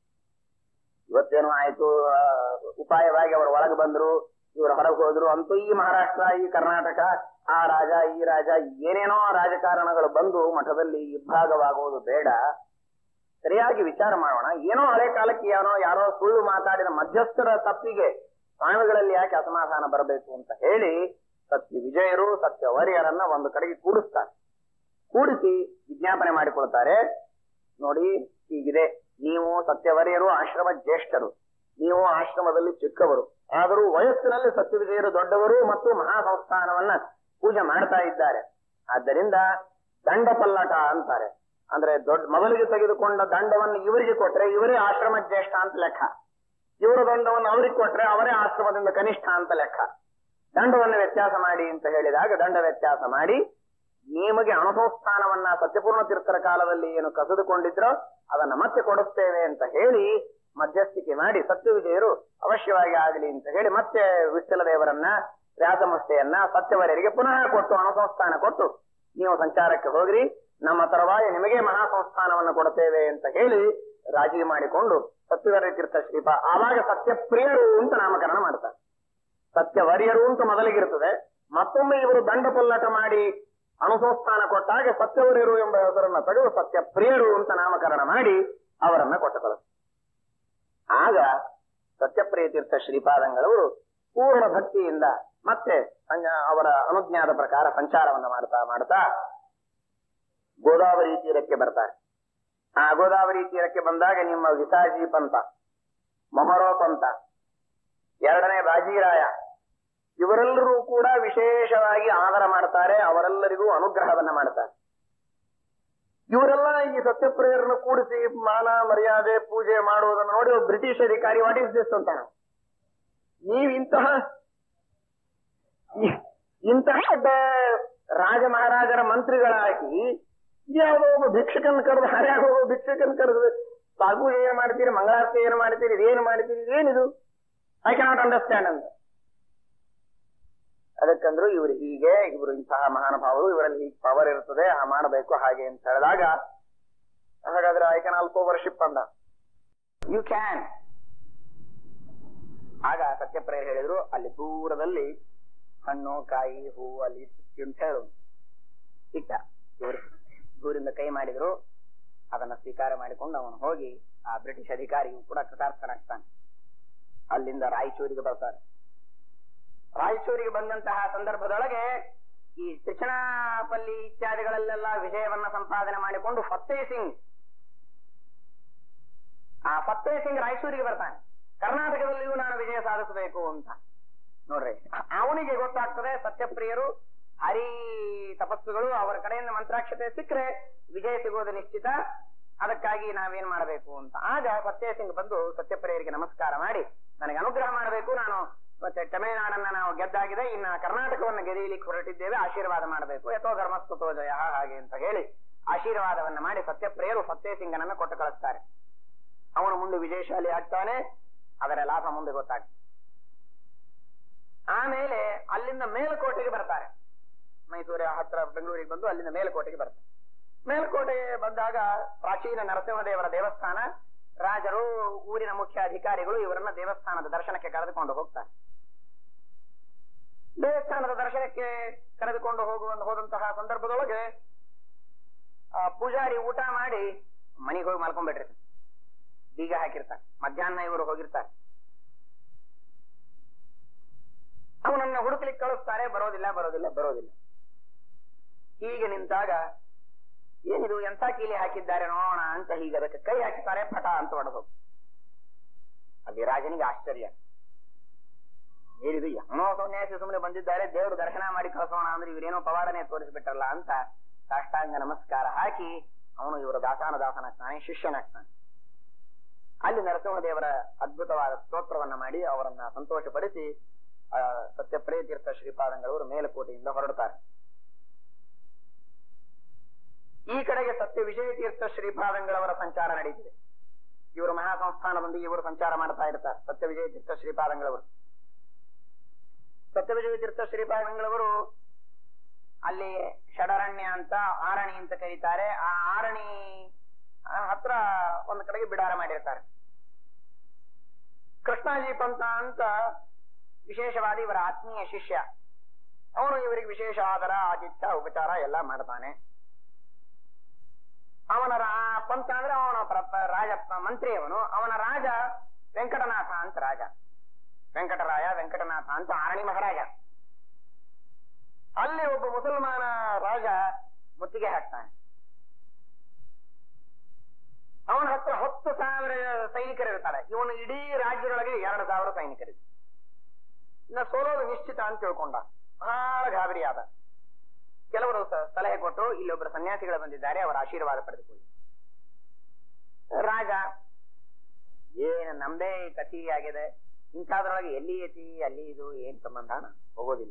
ಇವತ್ತೇನೋ ಆಯ್ತು ಆ, ಉಪಾಯವಾಗಿ ಅವರು ಒಳಗೆ ಬಂದ್ರು ಇವರು ಹೊರಗೆ ಹೋದ್ರು ಅಂತೂ ಈ ಮಹಾರಾಷ್ಟ್ರ ಈ ಕರ್ನಾಟಕ ಆ ರಾಜ ಈ ರಾಜ ಏನೇನೋ ರಾಜಕಾರಣಗಳು ಬಂದು ಮಠದಲ್ಲಿ ಇಬ್ಬಾಗವಾಗುವುದು ಬೇಡ ಸರಿಯಾಗಿ ವಿಚಾರ ಮಾಡೋಣ ಏನೋ ಹಳೆ ಕಾಲಕ್ಕೆ ಯಾರೋ ಯಾರೋ ಸುಳ್ಳು ಮಾತಾಡಿದ ಮಧ್ಯಸ್ಥರ ತಪ್ಪಿಗೆ ಸ್ವಾಮಿಗಳಲ್ಲಿ ಯಾಕೆ ಅಸಮಾಧಾನ ಬರಬೇಕು ಅಂತ ಹೇಳಿ ಸತ್ಯ ವಿಜಯರು ಸತ್ಯ ವರಿಯರನ್ನ ಒಂದು ಕಡೆಗೆ ಕೂಡಿಸ್ತಾರೆ ಕೂಡಿಸಿ ವಿಜ್ಞಾಪನೆ ಮಾಡಿಕೊಳ್ತಾರೆ ನೋಡಿ ಹೀಗಿದೆ ನೀವು ಸತ್ಯವರಿಯರು ಆಶ್ರಮ ಜ್ಯೇಷ್ಠರು ನೀವು ಆಶ್ರಮದಲ್ಲಿ ಚಿಕ್ಕವರು ಆದರೂ ವಯಸ್ಸಿನಲ್ಲಿ ಸತ್ಯವಿಜಯರು ದೊಡ್ಡವರು ಮತ್ತು ಮಹಾಸಂಸ್ಥಾನವನ್ನ ಪೂಜೆ ಮಾಡ್ತಾ ಇದ್ದಾರೆ ಆದ್ದರಿಂದ ದಂಡ ಪಲ್ಲಟ ಅಂತಾರೆ ಅಂದ್ರೆ ದೊಡ್ಡ ಮೊದಲಿಗೆ ತೆಗೆದುಕೊಂಡ ದಂಡವನ್ನು ಇವರಿಗೆ ಕೊಟ್ರೆ ಇವರೇ ಆಶ್ರಮ ಜ್ಯೇಷ್ಠ ಅಂತ ಲೆಕ್ಕ ಇವರ ದಂಡವನ್ನು ಅವರಿಗೆ ಕೊಟ್ರೆ ಅವರೇ ಆಶ್ರಮದಿಂದ ಕನಿಷ್ಠ ಅಂತ ಲೆಕ್ಕ ದಂಡವನ್ನು ವ್ಯತ್ಯಾಸ ಮಾಡಿ ಅಂತ ಹೇಳಿದಾಗ ದಂಡ ವ್ಯತ್ಯಾಸ ಮಾಡಿ ನಿಮಗೆ ಅನುಸಂಸ್ಥಾನವನ್ನ ಸತ್ಯಪೂರ್ಣ ತೀರ್ಥರ ಕಾಲದಲ್ಲಿ ಏನು ಕಸಿದುಕೊಂಡಿದ್ರೋ ಅದನ್ನ ಮತ್ತೆ ಕೊಡುತ್ತೇವೆ ಅಂತ ಹೇಳಿ ಮಧ್ಯಸ್ಥಿಕೆ ಮಾಡಿ ಸತ್ಯವಿಜಯರು ಅವಶ್ಯವಾಗಿ ಆಗಲಿ ಅಂತ ಹೇಳಿ ಮತ್ತೆ ವಿಠಲ ದೇವರನ್ನ ವ್ಯಾಸಮಸ್ತೆಯನ್ನ ಸತ್ಯವರರಿಗೆ ಪುನಃ ಕೊಟ್ಟು ಅನುಸಂಸ್ಥಾನ ಕೊಟ್ಟು ನೀವು ಸಂಚಾರಕ್ಕೆ ಹೋಗ್ರಿ ನಮ್ಮ ತರವಾಯ ನಿಮಗೆ ಮಹಾಸಂಸ್ಥಾನವನ್ನು ಕೊಡುತ್ತೇವೆ ಅಂತ ಹೇಳಿ ರಾಜಿ ಮಾಡಿಕೊಂಡು ಸತ್ಯವರ ತೀರ್ಥ ಶ್ರೀಪ ಆವಾಗ ಸತ್ಯಪ್ರಿಯರು ಅಂತ ನಾಮಕರಣ ಮಾಡ್ತಾರೆ ಸತ್ಯವರಿಯರು ಅಂತ ಮೊದಲಿಗಿರ್ತದೆ ಮತ್ತೊಮ್ಮೆ ಇವರು ದಂಡ ಪಲ್ಲಟ ಮಾಡಿ ಅನುಸಂಸ್ಥಾನ ಕೊಟ್ಟಾಗ ಸತ್ಯವರಿಯರು ಎಂಬ ಹೆಸರನ್ನ ತೆಗೆದು ಸತ್ಯಪ್ರಿಯರು ಅಂತ ನಾಮಕರಣ ಮಾಡಿ ಅವರನ್ನ ಕೊಟ್ಟು ಕಳಿಸ್ತಾರೆ ಆಗ ಸತ್ಯಪ್ರಿಯ ತೀರ್ಥ ಶ್ರೀಪಾದಂಗಳವರು ಪೂರ್ಣ ಭಕ್ತಿಯಿಂದ ಮತ್ತೆ ಸಂಜ- ಅವರ ಅನುಜ್ಞಾದ ಪ್ರಕಾರ ಸಂಚಾರವನ್ನ ಮಾಡ್ತಾ ಮಾಡ್ತಾ ಗೋದಾವರಿ ತೀರಕ್ಕೆ ಬರ್ತಾರೆ ಆ ಗೋದಾವರಿ ತೀರಕ್ಕೆ ಬಂದಾಗ ನಿಮ್ಮ ವಿಸಾಜಿ ಪಂಥ ಮೊಹರೋ ಪಂಥ ಎರಡನೇ ಬಾಜಿರಾಯ ಇವರೆಲ್ಲರೂ ಕೂಡ ವಿಶೇಷವಾಗಿ ಆದರ ಮಾಡ್ತಾರೆ ಅವರೆಲ್ಲರಿಗೂ ಅನುಗ್ರಹವನ್ನ ಮಾಡ್ತಾರೆ ಇವರೆಲ್ಲ ಈ ಸತ್ಯಪ್ರಿಯರನ್ನು ಕೂಡಿಸಿ ಮಾನ ಮರ್ಯಾದೆ ಪೂಜೆ ಮಾಡುವುದನ್ನು ನೋಡಿ ಒಬ್ಬ ಬ್ರಿಟಿಷ್ ಅಧಿಕಾರಿ ವಾಟ್ ಇಸ್ ದಿಸ್ ಅಂತ ನೀವು ಇಂತಹ ಈ- ಇಂತಹ ದೊಡ್ಡ ರಾಜ ಮಹಾರಾಜರ ಮಂತ್ರಿಗಳಾಗಿ ಯಾವುದೋ ಒಬ್ಬ ಭಿಕ್ಷಕನ್ ಕರೆದು ಹರ್ಯಾಗ ಹೋಗೋ ಭಿಕ್ಷಕನ್ ಕರೆದು ಸಾಗು ಏನ್ ಮಾಡ್ತೀರಿ ಮಂಗಳಾರತಿ ಏನ್ ಮಾಡ್ತೀರಿ ಇದೇನು ಮಾಡ್ತೀರಿ ಇದೇನಿದು ಐ ಕೆನಾಟ್ ಅಂಡರ್ಸ್ಟ್ಯಾಂಡ್ ಅಂತ ಅದಕ್ಕಂದ್ರು ಇವ್ರು ಹೀಗೆ ಇವರು ಇಂತಹ ಮಹಾನುಭಾವರು ಇವರಲ್ಲಿ ಹೀಗೆ ಪವರ್ ಇರ್ತದೆ ಆ ಮಾಡಬೇಕು ಹಾಗೆ ಅಂತ ಹೇಳಿದಾಗ ಹಾಗಾದ್ರೆ ಐ ಕ್ಯಾನ್ ಆಲ್ಸೋ ವರ್ಷಿಪ್ ಅಂದ ಯು ಕ್ಯಾನ್ ಆಗ ಸತ್ಯಪ್ರೇಯರ್ ಹೇಳಿದ್ರು ಅಲ್ಲಿ ದೂರದಲ್ಲಿ ಹಣ್ಣು ಕಾಯಿ ಹೂವು ಅಲ್ಲಿ ಇಟ್ಟು ಅಂತ ಹೇಳು ಇಟ್ಟ ಇವರು ದೂರಿಂದ ಕೈ ಮಾಡಿದ್ರು ಅದನ್ನ ಸ್ವೀಕಾರ ಮಾಡಿಕೊಂಡು ಅವನು ಹೋಗಿ ಆ ಬ್ರಿಟಿಷ್ ಅಧಿಕಾರಿಯು ಕೂಡ ಕೃತಾರ್ಥನಾಗ್ತಾನೆ ಅಲ್ಲಿಂದ ರಾಯಚೂರಿಗೆ ಬರ್ತಾರೆ ರಾಯಚೂರಿಗೆ ಬಂದಂತಹ ಸಂದರ್ಭದೊಳಗೆ ಈ ತ್ರಿಚನಾಪಲ್ಲಿ ಇತ್ಯಾದಿಗಳಲ್ಲೆಲ್ಲ ವಿಜಯವನ್ನ ಸಂಪಾದನೆ ಮಾಡಿಕೊಂಡು ಫತ್ತೇ ಸಿಂಗ್ ಆ ಫತ್ತೇ ಸಿಂಗ್ ರಾಯಚೂರಿಗೆ ಬರ್ತಾನೆ ಕರ್ನಾಟಕದಲ್ಲಿಯೂ ನಾನು ವಿಜಯ ಸಾಧಿಸಬೇಕು ಅಂತ ನೋಡ್ರಿ ಅವನಿಗೆ ಗೊತ್ತಾಗ್ತದೆ ಸತ್ಯಪ್ರಿಯರು ಹರಿ ತಪಸ್ಸುಗಳು ಅವರ ಕಡೆಯಿಂದ ಮಂತ್ರಾಕ್ಷತೆ ಸಿಕ್ಕರೆ ವಿಜಯ ಸಿಗೋದು ನಿಶ್ಚಿತ ಅದಕ್ಕಾಗಿ ನಾವೇನ್ ಮಾಡಬೇಕು ಅಂತ ಆಗ ಸತ್ಯ ಸಿಂಗ್ ಬಂದು ಸತ್ಯಪ್ರಿಯರಿಗೆ ನಮಸ್ಕಾರ ಮಾಡಿ ನನಗೆ ಅನುಗ್ರಹ ಮಾಡಬೇಕು ನಾನು ಮತ್ತೆ ತಮಿಳುನಾಡನ್ನ ನಾವು ಗೆದ್ದಾಗಿದೆ ಇನ್ನ ಕರ್ನಾಟಕವನ್ನು ಗೆದೀಲಿಕ್ಕೆ ಹೊರಟಿದ್ದೇವೆ ಆಶೀರ್ವಾದ ಮಾಡಬೇಕು ಯಥೋ ಧರ್ಮಸ್ತುತೋ ಜಯ ಹಾಗೆ ಅಂತ ಹೇಳಿ ಆಶೀರ್ವಾದವನ್ನ ಮಾಡಿ ಸತ್ಯಪ್ರಿಯರು ಸತ್ಯ ಸಿಂಗನನ್ನ ಕೊಟ್ಟು ಕಳಿಸ್ತಾರೆ ಅವನು ಮುಂದೆ ವಿಜಯಶಾಲಿ ಆಗ್ತಾನೆ ಅದರ ಲಾಭ ಮುಂದೆ ಗೊತ್ತಾಗ್ತದೆ ಆಮೇಲೆ ಅಲ್ಲಿಂದ ಮೇಲುಕೋಟೆಗೆ ಬರ್ತಾರೆ ಮೈಸೂರ ಹತ್ರ ಬೆಂಗಳೂರಿಗೆ ಬಂದು ಅಲ್ಲಿಂದ ಮೇಲುಕೋಟೆಗೆ ಬರ್ತಾರೆ ಮೇಲುಕೋಟೆಗೆ ಬಂದಾಗ ಪ್ರಾಚೀನ ನರಸಿಂಹದೇವರ ದೇವಸ್ಥಾನ ರಾಜರು ಊರಿನ ಮುಖ್ಯ ಅಧಿಕಾರಿಗಳು ಇವರನ್ನ ದೇವಸ್ಥಾನದ ದರ್ಶನಕ್ಕೆ ಕರೆದುಕೊಂಡು ಹೋಗ್ತಾರೆ ದೇವಸ್ಥಾನದ ದರ್ಶನಕ್ಕೆ ಕರೆದುಕೊಂಡು ಹೋಗುವ ಹೋದಂತಹ ಸಂದರ್ಭದೊಳಗೆ ಆ ಪೂಜಾರಿ ಊಟ ಮಾಡಿ ಮನೆಗೆ ಹೋಗಿ ಮಲ್ಕೊಂಡ್ಬಿಟ್ರಿ ಬೀಗ ಹಾಕಿರ್ತಾರೆ ಮಧ್ಯಾಹ್ನ ಇವರು ಹೋಗಿರ್ತಾರೆ ಅವನನ್ನ ಹುಡುಕ್ಲಿಕ್ಕೆ ಕಳಿಸ್ತಾರೆ ಬರೋದಿಲ್ಲ ಬರೋದಿಲ್ಲ ಬರೋದಿಲ್ಲ ಹೀಗೆ ನಿಂತಾಗ ಏನಿದು ಎಂಥ ಕೀಲಿ ಹಾಕಿದ್ದಾರೆ ನೋಡೋಣ ಅಂತ ಹೀಗೆ ಅದಕ್ಕೆ ಕೈ ಹಾಕಿದ್ದಾರೆ ಪಟ ಅಂತ ಹೊಡೆದು ಅಲ್ಲಿ ರಾಜನಿಗೆ ಆಶ್ಚರ್ಯ ಏನಿದು ಯಾವನೋ ಸನ್ಯಾಸಿ ಸುಮ್ಮನೆ ಬಂದಿದ್ದಾರೆ ದೇವರು ದರ್ಶನ ಮಾಡಿ ಕಳಿಸೋಣ ಅಂದ್ರೆ ಇವರೇನೋ ಪವಾಡನೆ ತೋರಿಸ್ಬಿಟ್ರಲ್ಲ ಅಂತ ಸಾಷ್ಟಾಂಗ ನಮಸ್ಕಾರ ಹಾಕಿ ಅವನು ಇವರ ದಾಸಾನ ದಾಸನಾಗ್ತಾನೆ ಶಿಷ್ಯನಾಗ್ತಾನೆ ಅಲ್ಲಿ ನರಸಿಂಹದೇವರ ಅದ್ಭುತವಾದ ಸ್ತೋತ್ರವನ್ನ ಮಾಡಿ ಅವರನ್ನ ಸಂತೋಷಪಡಿಸಿ ಆ ಸತ್ಯಪ್ರಿಯ ತೀರ್ಥ ಶ್ರೀಪಾದಂಗಳವರು ಮೇಲುಕೋಟೆಯಿಂದ ಹೊರಡ್ತಾರೆ ಈ ಕಡೆಗೆ ಸತ್ಯ ವಿಜಯ ತೀರ್ಥ ಶ್ರೀಪಾದಂಗಳವರ ಸಂಚಾರ ನಡೀತಿದೆ ಇವರು ಮಹಾಸಂಸ್ಥಾನದೊಂದಿಗೆ ಇವರು ಸಂಚಾರ ಮಾಡ್ತಾ ಇರ್ತಾರೆ ಸತ್ಯ ವಿಜಯ ತೀರ್ಥ ಶ್ರೀಪಾದಂಗಳವರು ಸತ್ಯ ವಿಜಯ ತೀರ್ಥ ಶ್ರೀಪಾದಂಗಳವರು ಅಲ್ಲಿ ಷಡರಣ್ಯ ಅಂತ ಆರಣಿ ಅಂತ ಕರೀತಾರೆ ಆ ಆರಣಿ ಆ ಹತ್ರ ಒಂದು ಕಡೆಗೆ ಬಿಡಾರ ಮಾಡಿರ್ತಾರೆ ಕೃಷ್ಣಾಜಿ ಪಂತ ಅಂತ ವಿಶೇಷವಾದ ಇವರ ಆತ್ಮೀಯ ಶಿಷ್ಯ ಅವನು ಇವರಿಗೆ ವಿಶೇಷ ಆದರ ಆತಿಥ್ಯ ಉಪಚಾರ ಎಲ್ಲ ಮಾಡ್ತಾನೆ ಅವನ ರಾ- ಪಂತ ಅಂದ್ರೆ ಅವನ ಪ್ರ- ಪ್ರ- ರಾಜ ಮಂತ್ರಿ ಅವನು ಅವನ ರಾಜ ವೆಂಕಟನಾಥ ಅಂತ ರಾಜ ವೆಂಕಟರಾಯ ವೆಂಕಟನಾಥ ಅಂತ ಆರಣಿ ಮಹಾರಾಜ ಅಲ್ಲಿ ಒಬ್ಬ ಮುಸಲ್ಮಾನ ರಾಜ ಮುತ್ತಿಗೆ ಹಾಕ್ತಾನೆ ಅವನ ಹತ್ರ ಹತ್ತು ಸಾವಿರ ಸೈನಿಕರು ಇರ್ತಾರೆ ಇವನು ಇಡೀ ರಾಜ್ಯದೊಳಗೆ ಎರಡು ಸಾವಿರ ಸೈನಿಕರಿದೆ ಇನ್ನ ಸೋಲೋದು ನಿಶ್ಚಿತ ಅಂತ ತಿಳ್ಕೊಂಡ ಬಹಳ ಗಾಬರಿ ಆದ ಕೆಲವರು ಸ- ಸಲಹೆ ಕೊಟ್ಟು ಇಲ್ಲೊಬ್ಬರು ಸನ್ಯಾಸಿಗಳು ಬಂದಿದ್ದಾರೆ ಅವರ ಆಶೀರ್ವಾದ ಪಡೆದುಕೊಳ್ಳಿ ರಾಜ ಏನು ನಮ್ದೇ ಕತಿ ಆಗಿದೆ ಇಂಥದ್ರೊಳಗೆ ಎಲ್ಲಿ ಐತಿ ಅಲ್ಲಿ ಇದು ಏನ್ ಸಂಬಂಧನ ಹೋಗೋದಿಲ್ಲ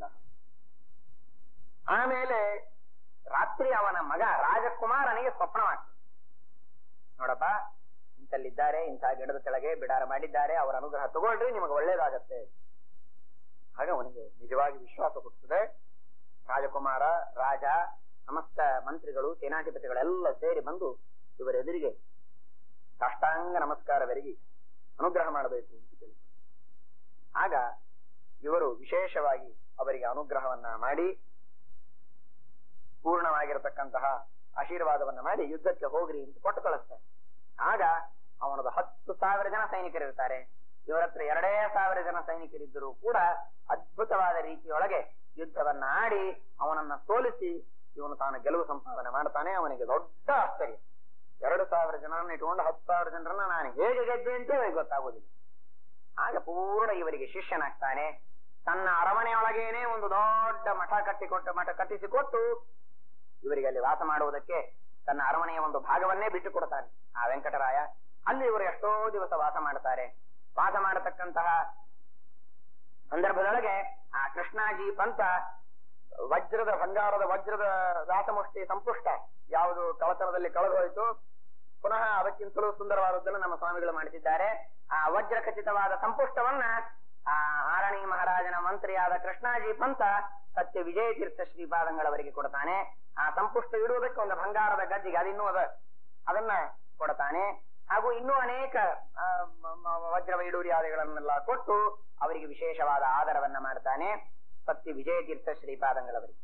ಆಮೇಲೆ ರಾತ್ರಿ ಅವನ ಮಗ ರಾಜಕುಮಾರನಿಗೆ ಸ್ವಪ್ನವಾಗ್ತದೆ ನೋಡಪ್ಪ ಇಂತಲ್ಲಿದ್ದಾರೆ ಇಂಥ ಗಿಡದ ಕೆಳಗೆ ಬಿಡಾರ ಮಾಡಿದ್ದಾರೆ ಅವರ ಅನುಗ್ರಹ ತಗೊಳ್ರಿ ನಿಮಗೆ ಒಳ್ಳೇದಾಗತ್ತೆ ಆಗ ಅವನಿಗೆ ನಿಜವಾಗಿ ವಿಶ್ವಾಸ ಕೊಡ್ತದೆ ರಾಜಕುಮಾರ ರಾಜ ಸಮಸ್ತ ಮಂತ್ರಿಗಳು ಸೇನಾಧಿಪತಿಗಳೆಲ್ಲ ಸೇರಿ ಬಂದು ಇವರ ಎದುರಿಗೆ ಸಾಷ್ಟಾಂಗ ನಮಸ್ಕಾರವೆರಗಿ ಅನುಗ್ರಹ ಮಾಡಬೇಕು ಅಂತ ತಿಳಿಸಿದರು ಆಗ ಇವರು ವಿಶೇಷವಾಗಿ ಅವರಿಗೆ ಅನುಗ್ರಹವನ್ನ ಮಾಡಿ ಪೂರ್ಣವಾಗಿರತಕ್ಕಂತಹ ಆಶೀರ್ವಾದವನ್ನ ಮಾಡಿ ಯುದ್ಧಕ್ಕೆ ಹೋಗ್ರಿ ಅಂತ ಕೊಟ್ಟು ಕಳಿಸ್ತಾರೆ ಆಗ ಅವನದು ಹತ್ತು ಸಾವಿರ ಜನ ಸೈನಿಕರಿರ್ತಾರೆ ಇವರ ಹತ್ರ ಎರಡೇ ಸಾವಿರ ಜನ ಸೈನಿಕರಿದ್ದರೂ ಕೂಡ ಅದ್ಭುತವಾದ ರೀತಿಯೊಳಗೆ ಯುದ್ಧವನ್ನ ಆಡಿ ಅವನನ್ನ ಸೋಲಿಸಿ ಇವನು ತಾನು ಗೆಲುವು ಸಂಪಾದನೆ ಮಾಡ್ತಾನೆ ಅವನಿಗೆ ದೊಡ್ಡ ಆಶ್ಚರ್ಯ ಎರಡು ಸಾವಿರ ಜನರನ್ನ ಇಟ್ಕೊಂಡು ಹತ್ತು ಸಾವಿರ ಜನರನ್ನ ನಾನು ಹೇಗೆ ಗೆದ್ದೆ ಅಂತ ಅವರಿಗೆ ಗೊತ್ತಾಗೋದಿಲ್ಲ ಆಗ ಪೂರ್ಣ ಇವರಿಗೆ ಶಿಷ್ಯನಾಗ್ತಾನೆ ತನ್ನ ಅರಮನೆಯೊಳಗೇನೆ ಒಂದು ದೊಡ್ಡ ಮಠ ಕಟ್ಟಿಕೊಟ್ಟು ಮಠ ಕಟ್ಟಿಸಿಕೊಟ್ಟು ಇವರಿಗೆ ಅಲ್ಲಿ ವಾಸ ಮಾಡುವುದಕ್ಕೆ ತನ್ನ ಅರಮನೆಯ ಒಂದು ಭಾಗವನ್ನೇ ಬಿಟ್ಟು ಕೊಡ್ತಾನೆ ಆ ವೆಂಕಟರಾಯ ಅಲ್ಲಿ ಇವರು ಎಷ್ಟೋ ದಿವಸ ವಾಸ ಮಾಡ್ತಾರೆ ವಾಸ ಮಾಡತಕ್ಕಂತಹ ಸಂದರ್ಭದೊಳಗೆ ಆ ಕೃಷ್ಣಾಜಿ ಪಂತ ವಜ್ರದ ಬಂಗಾರದ ವಜ್ರದ ದಾಸಮುಷ್ಟಿ ಸಂಪುಷ್ಟ ಯಾವುದು ಕಳತರದಲ್ಲಿ ಕಳೆದು ಹೋಯಿತು ಪುನಃ ಅದಕ್ಕಿಂತಲೂ ಸುಂದರವಾದದ್ದನ್ನು ನಮ್ಮ ಸ್ವಾಮಿಗಳು ಮಾಡುತ್ತಿದ್ದಾರೆ ಆ ವಜ್ರ ಖಚಿತವಾದ ಸಂಪುಷ್ಟವನ್ನ ಆ ಆರಣಿ ಮಹಾರಾಜನ ಮಂತ್ರಿಯಾದ ಕೃಷ್ಣಾಜಿ ಪಂತ ಸತ್ಯ ವಿಜಯ ತೀರ್ಥ ಶ್ರೀಪಾದಂಗಳವರಿಗೆ ಕೊಡ್ತಾನೆ ಆ ಸಂಪುಷ್ಟ ಇಡುವುದಕ್ಕೆ ಒಂದು ಬಂಗಾರದ ಗದ್ದಿಗೆ ಅದಿನ್ನೂ ಅದ ಅದನ್ನ ಕೊಡ್ತಾನೆ ಹಾಗೂ ಇನ್ನೂ ಅನೇಕ ಆ, ಮ- ಮ- ವಜ್ರ ವೈಡೂರ್ಯಾದಿಗಳನ್ನೆಲ್ಲ ಕೊಟ್ಟು ಅವರಿಗೆ ವಿಶೇಷವಾದ ಆದರವನ್ನ ಮಾಡ್ತಾನೆ ಸತ್ಯ ವಿಜಯ ತೀರ್ಥ ಶ್ರೀಪಾದಂಗಳವರಿಗೆ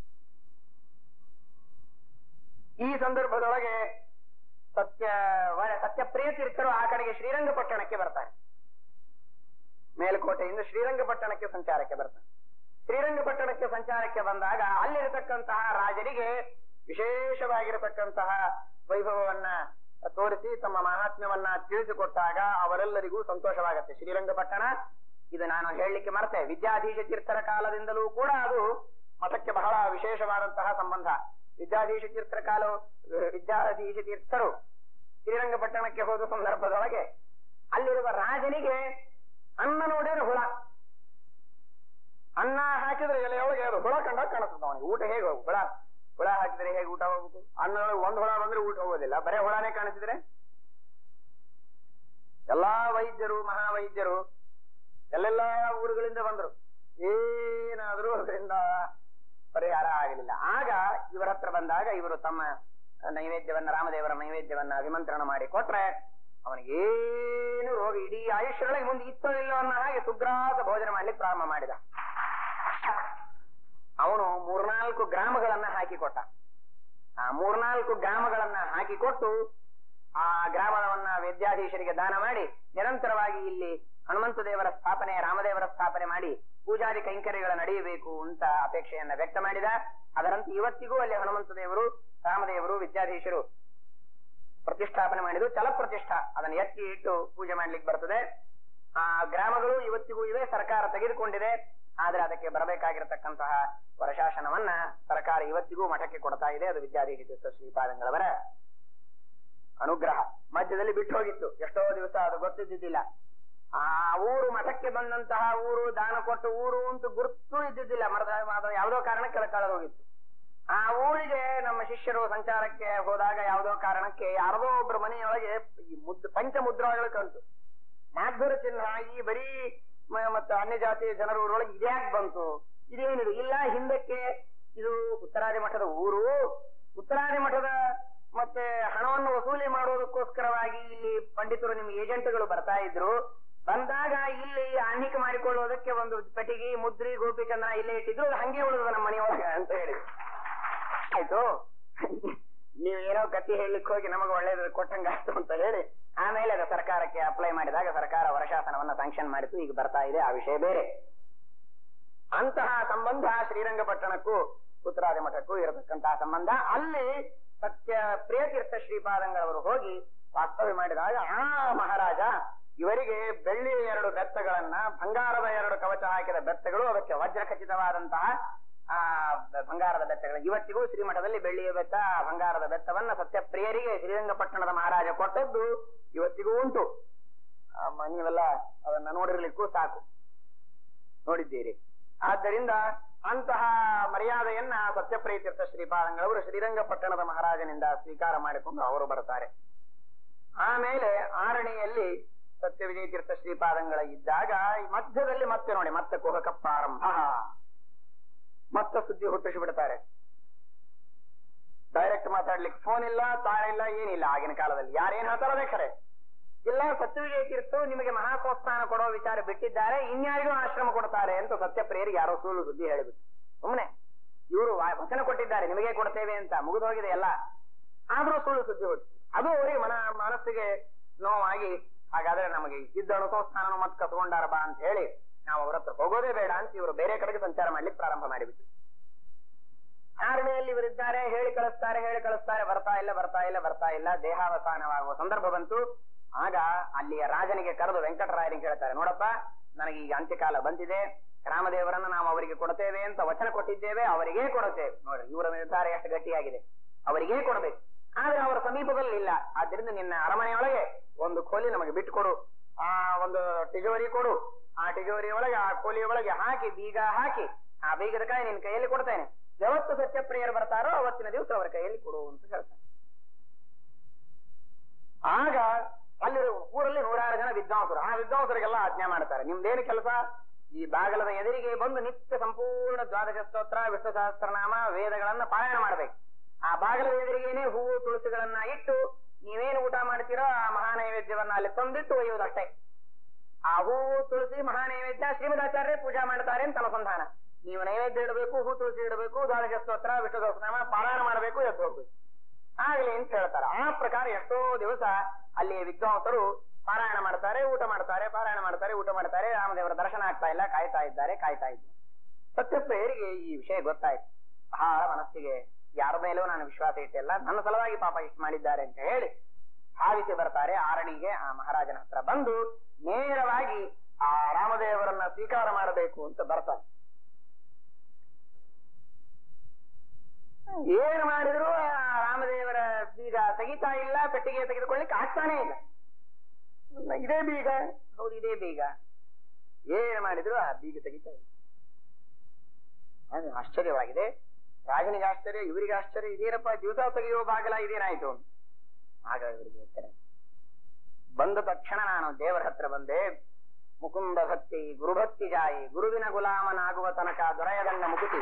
ಈ ಸಂದರ್ಭದೊಳಗೆ ಸತ್ಯ ವ- ಸತ್ಯಪ್ರಿಯ ತೀರ್ಥರು ಆ ಕಡೆಗೆ ಶ್ರೀರಂಗಪಟ್ಟಣಕ್ಕೆ ಬರ್ತಾರೆ ಮೇಲ್ಕೋಟೆಯಿಂದ ಶ್ರೀರಂಗಪಟ್ಟಣಕ್ಕೆ ಸಂಚಾರಕ್ಕೆ ಬರ್ತಾರೆ ಶ್ರೀರಂಗಪಟ್ಟಣಕ್ಕೆ ಸಂಚಾರಕ್ಕೆ ಬಂದಾಗ ಅಲ್ಲಿರತಕ್ಕಂತಹ ರಾಜರಿಗೆ ವಿಶೇಷವಾಗಿರತಕ್ಕಂತಹ ವೈಭವವನ್ನ ತೋರಿಸಿ ತಮ್ಮ ಮಹಾತ್ಮ್ಯವನ್ನ ತಿಳಿಸಿಕೊಟ್ಟಾಗ ಅವರೆಲ್ಲರಿಗೂ ಸಂತೋಷವಾಗತ್ತೆ ಶ್ರೀರಂಗಪಟ್ಟಣ ಇದು ನಾನು ಹೇಳಲಿಕ್ಕೆ ಮರ್ತೆ ವಿದ್ಯಾಧೀಶ ತೀರ್ಥರ ಕಾಲದಿಂದಲೂ ಕೂಡ ಅದು ಮಠಕ್ಕೆ ಬಹಳ ವಿಶೇಷವಾದಂತಹ ಸಂಬಂಧ ವಿದ್ಯಾಧೀಶ ತೀರ್ಥರ ಕಾಲ ವಿದ್ಯಾಧೀಶ ತೀರ್ಥರು ಶ್ರೀರಂಗಪಟ್ಟಣಕ್ಕೆ ಹೋದ ಸಂದರ್ಭದೊಳಗೆ ಅಲ್ಲಿರುವ ರಾಜನಿಗೆ ಅನ್ನ ನೋಡಿದ್ರೆ ಹುಳ ಅನ್ನ ಹಾಕಿದ್ರೆ ಎಲೆಯೊಳಗೆ ಅದು ಹುಳ ಕಂಡ ಕಾಣಿಸ್ತದೆ ಅವನಿಗೆ ಊಟ ಹೇಗೆ ಹೋಗು ಹುಳ ಹುಳ ಹಾಕಿದ್ರೆ ಹೇಗೆ ಊಟ ಹೋಗ್ಬೇಕು ಅನ್ನದೊಳಗೆ ಒಂದು ಹುಳ ಬಂದ್ರೆ ಊಟ ಹೋಗೋದಿಲ್ಲ ಬರೇ ಹುಳನೇ ಕಾಣಿಸಿದ್ರೆ ಎಲ್ಲಾ ವೈದ್ಯರು ಮಹಾವೈದ್ಯರು ಎಲ್ಲೆಲ್ಲ ಊರುಗಳಿಂದ ಬಂದ್ರು ಏನಾದ್ರೂ ಅದರಿಂದ ಪರಿಹಾರ ಆಗಲಿಲ್ಲ ಆಗ ಇವರ ಹತ್ರ ಬಂದಾಗ ಇವರು ತಮ್ಮ ನೈವೇದ್ಯವನ್ನ ರಾಮದೇವರ ನೈವೇದ್ಯವನ್ನ ವಿಮಂತ್ರಣ ಮಾಡಿ ಕೊಟ್ರೆ ಅವನಿಗೇನು ರೋಗ ಇಡೀ ಆಯುಷ್ಯಗಳಿಗೆ ಮುಂದೆ ಇತ್ತೋ ಇಲ್ಲೋ ಅನ್ನೋ ಹಾಗೆ ಸುಗ್ರಾಸ ಭೋಜನ ಮಾಡ್ಲಿಕ್ಕೆ ಪ್ರಾರಂಭ ಮಾಡಿದ ಅವನು ಮೂರ್ನಾಲ್ಕು ಗ್ರಾಮಗಳನ್ನ ಹಾಕಿಕೊಟ್ಟ ಆ ಮೂರ್ನಾಲ್ಕು ಗ್ರಾಮಗಳನ್ನ ಹಾಕಿಕೊಟ್ಟು ಆ ಗ್ರಾಮವನ್ನ ವಿದ್ಯಾಧೀಶರಿಗೆ ದಾನ ಮಾಡಿ ನಿರಂತರವಾಗಿ ಇಲ್ಲಿ ಹನುಮಂತ ದೇವರ ಸ್ಥಾಪನೆ ರಾಮದೇವರ ಸ್ಥಾಪನೆ ಮಾಡಿ ಪೂಜಾದಿ ಕೈಂಕರ್ಯಗಳ ನಡೆಯಬೇಕು ಅಂತ ಅಪೇಕ್ಷೆಯನ್ನ ವ್ಯಕ್ತ ಮಾಡಿದ ಅದರಂತೆ ಇವತ್ತಿಗೂ ಅಲ್ಲಿ ಹನುಮಂತ ದೇವರು ರಾಮದೇವರು ವಿದ್ಯಾಧೀಶರು ಪ್ರತಿಷ್ಠಾಪನೆ ಮಾಡಿದ್ದು ಚಲ ಪ್ರತಿಷ್ಠಾ ಅದನ್ನು ಎತ್ತಿ ಇಟ್ಟು ಪೂಜೆ ಮಾಡ್ಲಿಕ್ಕೆ ಬರ್ತದೆ ಆ ಗ್ರಾಮಗಳು ಇವತ್ತಿಗೂ ಇವೆ ಸರ್ಕಾರ ತೆಗೆದುಕೊಂಡಿದೆ ಆದ್ರೆ ಅದಕ್ಕೆ ಬರಬೇಕಾಗಿರತಕ್ಕಂತಹ ವರಶಾಸನವನ್ನ ಸರ್ಕಾರ ಇವತ್ತಿಗೂ ಮಠಕ್ಕೆ ಕೊಡ್ತಾ ಇದೆ ಅದು ವಿದ್ಯಾಧೀಶ ತೀರ್ಥ ಶ್ರೀಪಾದಂಗಳವರ ಅನುಗ್ರಹ ಮಧ್ಯದಲ್ಲಿ ಬಿಟ್ಟು ಹೋಗಿತ್ತು ಎಷ್ಟೋ ದಿವಸ ಅದು ಗೊತ್ತಿದ್ದಿದ್ದಿಲ್ಲ ಆ ಊರು ಮಠಕ್ಕೆ ಬಂದಂತಹ ಊರು ದಾನ ಕೊಟ್ಟ ಊರು ಅಂತ ಗುರುತು ಇದ್ದಿದ್ದಿಲ್ಲ ಮರದ ಅದು ಯಾವುದೋ ಕಾರಣಕ್ಕೆ ಅದು ಕಳೆದು ಹೋಗಿತ್ತು ಆ ಊರಿಗೆ ನಮ್ಮ ಶಿಷ್ಯರು ಸಂಚಾರಕ್ಕೆ ಹೋದಾಗ ಯಾವುದೋ ಕಾರಣಕ್ಕೆ ಯಾರದೋ ಒಬ್ಬರ ಮನೆಯೊಳಗೆ ಈ ಮುದ್ ಪಂಚಮುದ್ರಗಳು ಕಂತು ಮಾಧ್ವರ ಚಿಹ್ನ ಈ ಬರೀ ಮ- ಮತ್ತು ಅನ್ಯ ಜಾತಿಯ ಜನರ ಊರೊಳಗೆ ಇದ್ಯಾಕ್ ಬಂತು ಇದೇನಿದು ಇಲ್ಲ ಹಿಂದಕ್ಕೆ ಇದು ಉತ್ತರಾದಿ ಮಠದ ಊರು ಉತ್ತರಾದಿ ಮಠದ ಮತ್ತೆ ಹಣವನ್ನು ವಸೂಲಿ ಮಾಡೋದಕ್ಕೋಸ್ಕರವಾಗಿ ಇಲ್ಲಿ ಪಂಡಿತರು ನಿಮ್ ಏಜೆಂಟ್ಗಳು ಬರ್ತಾ ಇದ್ರು ಬಂದಾಗ ಇಲ್ಲಿ ಆನ್ಹಿಕ ಮಾಡಿಕೊಳ್ಳುವುದಕ್ಕೆ ಒಂದು ಪೆಟ್ಟಿಗೆ ಮುದ್ರಿ ಗೋಪಿಚಂದ್ರ ಇಲ್ಲೇ ಇಟ್ಟಿದ್ರು ಅದು ಹಂಗೆ ಉಳಿದ ನಮ್ಮ ಮನೆಯೊಳಗೆ ಅಂತ ಹೇಳಿ ಆಯ್ತು ನೀವೇನೋ ಕತಿ ಹೇಳಲಿಕ್ಕೆ ಹೋಗಿ ನಮಗೆ ಒಳ್ಳೇದು ಕೊಟ್ಟಂಗಾಯ್ತು ಅಂತ ಹೇಳಿ ಆಮೇಲೆ ಅದು ಸರ್ಕಾರಕ್ಕೆ ಅಪ್ಲೈ ಮಾಡಿದಾಗ ಸರ್ಕಾರ ವರಶಾಸನವನ್ನ ಸ್ಯಾಂಕ್ಷನ್ ಮಾಡಿತು ಈಗ ಬರ್ತಾ ಇದೆ ಆ ವಿಷಯ ಬೇರೆ ಅಂತಹ ಸಂಬಂಧ ಶ್ರೀರಂಗಪಟ್ಟಣಕ್ಕೂ ಉತ್ತರಾದಿ ಮಠಕ್ಕೂ ಇರತಕ್ಕಂತಹ ಸಂಬಂಧ ಅಲ್ಲಿ ಸತ್ಯ ಪ್ರಿಯತೀರ್ಥ ಶ್ರೀಪಾದಂಗಳವರು ಹೋಗಿ ವಾಸ್ತವ್ಯ ಮಾಡಿದಾಗ ಆ ಮಹಾರಾಜ ಇವರಿಗೆ ಬೆಳ್ಳಿಯ ಎರಡು ಬೆತ್ತಗಳನ್ನ ಬಂಗಾರದ ಎರಡು ಕವಚ ಹಾಕಿದ ಬೆತ್ತಗಳು ಅದಕ್ಕೆ ವಜ್ರ ಖಚಿತವಾದಂತಹ ಆ ಬಂಗಾರದ ಬೆತ್ತಗಳು ಇವತ್ತಿಗೂ ಶ್ರೀಮಠದಲ್ಲಿ ಬೆಳ್ಳಿಯ ಬೆತ್ತ ಬಂಗಾರದ ಬೆತ್ತವನ್ನ ಸತ್ಯಪ್ರಿಯರಿಗೆ ಶ್ರೀರಂಗಪಟ್ಟಣದ ಮಹಾರಾಜ ಕೊಟ್ಟದ್ದು ಇವತ್ತಿಗೂ ಉಂಟು ಆ, ಮ- ನೀವೆಲ್ಲ ಅದನ್ನ ನೋಡಿರ್ಲಿಕ್ಕೂ ಸಾಕು ನೋಡಿದ್ದೀರಿ ಆದ್ದರಿಂದ ಅಂತಹ ಮರ್ಯಾದೆಯನ್ನ ಸತ್ಯಪ್ರಿಯ ತೀರ್ಥ ಶ್ರೀಪಾದಂಗಳವರು ಶ್ರೀರಂಗಪಟ್ಟಣದ ಮಹಾರಾಜನಿಂದ ಸ್ವೀಕಾರ ಮಾಡಿಕೊಂಡು ಅವರು ಬರ್ತಾರೆ ಆಮೇಲೆ ಆರಣಿಯಲ್ಲಿ ಸತ್ಯ ವಿಜಯ ತೀರ್ಥ ಶ್ರೀಪಾದಂಗಳ ಇದ್ದಾಗ ಈ ಮಧ್ಯದಲ್ಲಿ ಮತ್ತೆ ನೋಡಿ ಮತ್ತೆ ಕುಹಕ ಪ್ರಾರಂಭ ಮತ್ತೆ ಸುದ್ದಿ ಹುಟ್ಟಿಸಿ ಬಿಡ್ತಾರೆ ಡೈರೆಕ್ಟ್ ಮಾತಾಡ್ಲಿಕ್ಕೆ ಫೋನ್ ಇಲ್ಲ ತಾಳ ಇಲ್ಲ ಏನಿಲ್ಲ ಆಗಿನ ಕಾಲದಲ್ಲಿ ಯಾರೇನ್ ಹೇಳ್ತಾರೋ ಅದೇ ಖರೆ ಇಲ್ಲ ಸತ್ಯವಿಜಯ ತೀರ್ಥರು ನಿಮಗೆ ಮಹಾಸಂಸ್ಥಾನ ಕೊಡೋ ವಿಚಾರ ಬಿಟ್ಟಿದ್ದಾರೆ ಇನ್ಯಾರಿಗೂ ಆಶ್ರಮ ಕೊಡ್ತಾರೆ ಅಂತ ಸತ್ಯಪ್ರಿಯರಿಗೆ ಯಾರೋ ಸುಳ್ಳು ಸುದ್ದಿ ಹೇಳಿಬಿಟ್ಟು ಸುಮ್ಮನೆ ಇವರು ವಚನ ಕೊಟ್ಟಿದ್ದಾರೆ ನಿಮಗೆ ಕೊಡ್ತೇವೆ ಅಂತ ಮುಗಿದು ಹೋಗಿದೆ ಎಲ್ಲ ಆದ್ರೂ ಸುಳ್ಳು ಸುದ್ದಿ ಹೊಟ್ಟು ಅದು ಅವರಿಗೆ ಮನ ಮನಸ್ಸಿಗೆ ನೋವಾಗಿ ಹಾಗಾದ್ರೆ ನಮಗೆ ಇದ್ದ ಅಣುಸಂಸ್ಥಾನ ಮತ್ತೆ ಕಸ್ಕೊಂಡಾರ ಬಾ ಅಂತ ಹೇಳಿ ನಾವು ಅವ್ರ ಹತ್ರ ಹೋಗೋದೇ ಬೇಡ ಅಂತ ಇವರು ಬೇರೆ ಕಡೆಗೆ ಸಂಚಾರ ಮಾಡ್ಲಿಕ್ಕೆ ಪ್ರಾರಂಭ ಮಾಡಿಬಿಟ್ಟು ಆರನೆಯಲ್ಲಿ ಇವರಿದ್ದಾರೆ ಹೇಳಿ ಕಳಿಸ್ತಾರೆ ಹೇಳಿ ಕಳಿಸ್ತಾರೆ ಬರ್ತಾ ಇಲ್ಲ ಬರ್ತಾ ಇಲ್ಲ ಬರ್ತಾ ಇಲ್ಲ ದೇಹಾವಸಾನವಾಗುವ ಸಂದರ್ಭ ಬಂತು ಆಗ ಅಲ್ಲಿಯ ರಾಜನಿಗೆ ಕರೆದು ವೆಂಕಟರಾಯರಿಗೆ ಹೇಳ್ತಾರೆ ನೋಡಪ್ಪ ನನಗೆ ಈಗ ಅಂತ್ಯಕಾಲ ಬಂದಿದೆ ರಾಮದೇವರನ್ನು ನಾವು ಅವರಿಗೆ ಕೊಡ್ತೇವೆ ಅಂತ ವಚನ ಕೊಟ್ಟಿದ್ದೇವೆ ಅವರಿಗೇ ಕೊಡುತ್ತೇವೆ ನೋಡಿ ಇವರ ನಿರ್ಧಾರ ಎಷ್ಟು ಗಟ್ಟಿಯಾಗಿದೆ ಅವರಿಗೇ ಕೊಡಬೇಕು ಆದ್ರೆ ಅವರ ಸಮೀಪದಲ್ಲಿ ಇಲ್ಲ ಆದ್ರಿಂದ ನಿನ್ನ ಅರಮನೆಯೊಳಗೆ ಒಂದು ಕೋಲಿ ನಮಗೆ ಬಿಟ್ಟು ಕೊಡು ಆ ಒಂದು ತಿಜೋರಿ ಕೊಡು ಆ ತಿಜೋರಿ ಒಳಗೆ ಆ ಕೋಲಿ ಒಳಗೆ ಹಾಕಿ ಬೀಗ ಹಾಕಿ ಆ ಬೀಗದ ಕಾಯಿ ನಿನ್ನ ಕೈಯಲ್ಲಿ ಕೊಡ್ತೇನೆ ಯಾವತ್ತು ಸತ್ಯಪ್ರಿಯರು ಬರ್ತಾರೋ ಅವತ್ತಿನ ದಿವಸ ಅವರ ಕೈಯಲ್ಲಿ ಕೊಡು ಅಂತ ಹೇಳ್ತಾನೆ ಆಗ ಅಲ್ಲಿ ಊರಲ್ಲಿ ನೂರಾರು ಜನ ವಿದ್ವಾಂಸರು ಆ ವಿದ್ವಾಂಸರಿಗೆಲ್ಲ ಆಜ್ಞೆ ಮಾಡ್ತಾರೆ ನಿಮ್ದೇನು ಕೆಲಸ ಈ ಬಾಗಲದ ಎದುರಿಗೆ ಬಂದು ನಿತ್ಯ ಸಂಪೂರ್ಣ ದ್ವಾದಶ ಸ್ತೋತ್ರ ವಿಷ್ಣು ಸಹಸ್ರನಾಮ ವೇದಗಳನ್ನ ಪಾರಾಯಣ ಮಾಡ್ಬೇಕು ಆ ಬಾಗಲದ ಎದುರಿಗೇನೆ ಹೂವು ತುಳಸಿಗಳನ್ನ ಇಟ್ಟು ನೀವೇನು ಊಟ ಮಾಡ್ತೀರೋ ಆ ಮಹಾನೈವೇದ್ಯವನ್ನ ಅಲ್ಲಿ ತಂದಿಟ್ಟು ಒಯ್ಯುವುದಷ್ಟೇ ಆ ಹೂವು ತುಳಸಿ ಮಹಾನೈವೇದ್ಯ ಶ್ರೀಮದಾಚಾರ್ಯ ಪೂಜಾ ಮಾಡ್ತಾರೆ ಅಂತ ಅನುಸಂಧಾನ ನೀವು ನೈವೇದ್ಯ ಇಡಬೇಕು ಹೂ ತುಳಸಿ ಇಡಬೇಕು ದ್ವಾದಶ ಸ್ತೋತ್ರ ವಿಷ್ಣು ಸಹಸ್ರನಾಮ ಪಾರಾಯಣ ಮಾಡಬೇಕು ಎದ್ದು ಹೋಗ್ಬೇಕು ಆಗ್ಲಿ ಅಂತ ಹೇಳ್ತಾರೆ ಆ ಪ್ರಕಾರ ಎಷ್ಟೋ ದಿವಸ ಅಲ್ಲಿ ವಿದ್ವಾಂಸರು ಪಾರಾಯಣ ಮಾಡ್ತಾರೆ ಊಟ ಮಾಡ್ತಾರೆ ಪಾರಾಯಣ ಮಾಡ್ತಾರೆ ಊಟ ಮಾಡ್ತಾರೆ ರಾಮದೇವರ ದರ್ಶನ ಆಗ್ತಾ ಇಲ್ಲ ಕಾಯ್ತಾ ಇದ್ದಾರೆ ಕಾಯ್ತಾ ಇದ್ದಾರೆ ಸತ್ಯಪ್ರಿಯರಿಗೆ ಈ ವಿಷಯ ಗೊತ್ತಾಯ್ತು ಬಹಳ ಮನಸ್ಸಿಗೆ ಯಾರ ಮೇಲೂ ನಾನು ವಿಶ್ವಾಸ ಇಟ್ಟಿಲ್ಲ ನನ್ನ ಸಲುವಾಗಿ ಪಾಪ ಇಷ್ಟು ಮಾಡಿದ್ದಾರೆ ಅಂತ ಹೇಳಿ ಭಾವಿಸಿ ಬರ್ತಾರೆ ಆರಣಿಗೆ ಆ ಮಹಾರಾಜನ ಹತ್ರ ಬಂದು ನೇರವಾಗಿ ಆ ರಾಮದೇವರನ್ನ ಸ್ವೀಕಾರ ಮಾಡಬೇಕು ಅಂತ ಬರ್ತಾರೆ ಏನು ಮಾಡಿದ್ರು ಆ ರಾಮದೇವರ ಬೀಗ ತೆಗಿತಾ ಇಲ್ಲ ಪೆಟ್ಟಿಗೆ ತೆಗೆದುಕೊಳ್ಳಿಕ್ಕೆ ಆಗ್ತಾನೇ ಇಲ್ಲ ಇದೇ ಬೀಗ ಹೌದು ಇದೇ ಬೀಗ ಏನು ಮಾಡಿದ್ರು ಆ ಬೀಗ ತೆಗಿತಾ ಇಲ್ಲ ಅದು ಆಶ್ಚರ್ಯವಾಗಿದೆ ರಾಜನಿಗೆ ಆಶ್ಚರ್ಯ ಇವರಿಗೆ ಆಶ್ಚರ್ಯ ಇದೇನಪ್ಪ ದಿವಸ ತೆಗೆಯುವ ಬಾಗಲ ಇದೇನಾಯ್ತು ಆಗ ಇವರಿಗೆ ಹೇಳ್ತಾರೆ ಬಂದ ತಕ್ಷಣ ನಾನು ದೇವರ ಹತ್ರ ಬಂದೆ ಮುಕುಂದ ಭಕ್ತಿ ಗುರುಭಕ್ತಿ ಜಾಯಿ ಗುರುವಿನ ಗುಲಾಮನಾಗುವ ತನಕ ದೊರೆಯದಂಗ ಮುಕುತಿ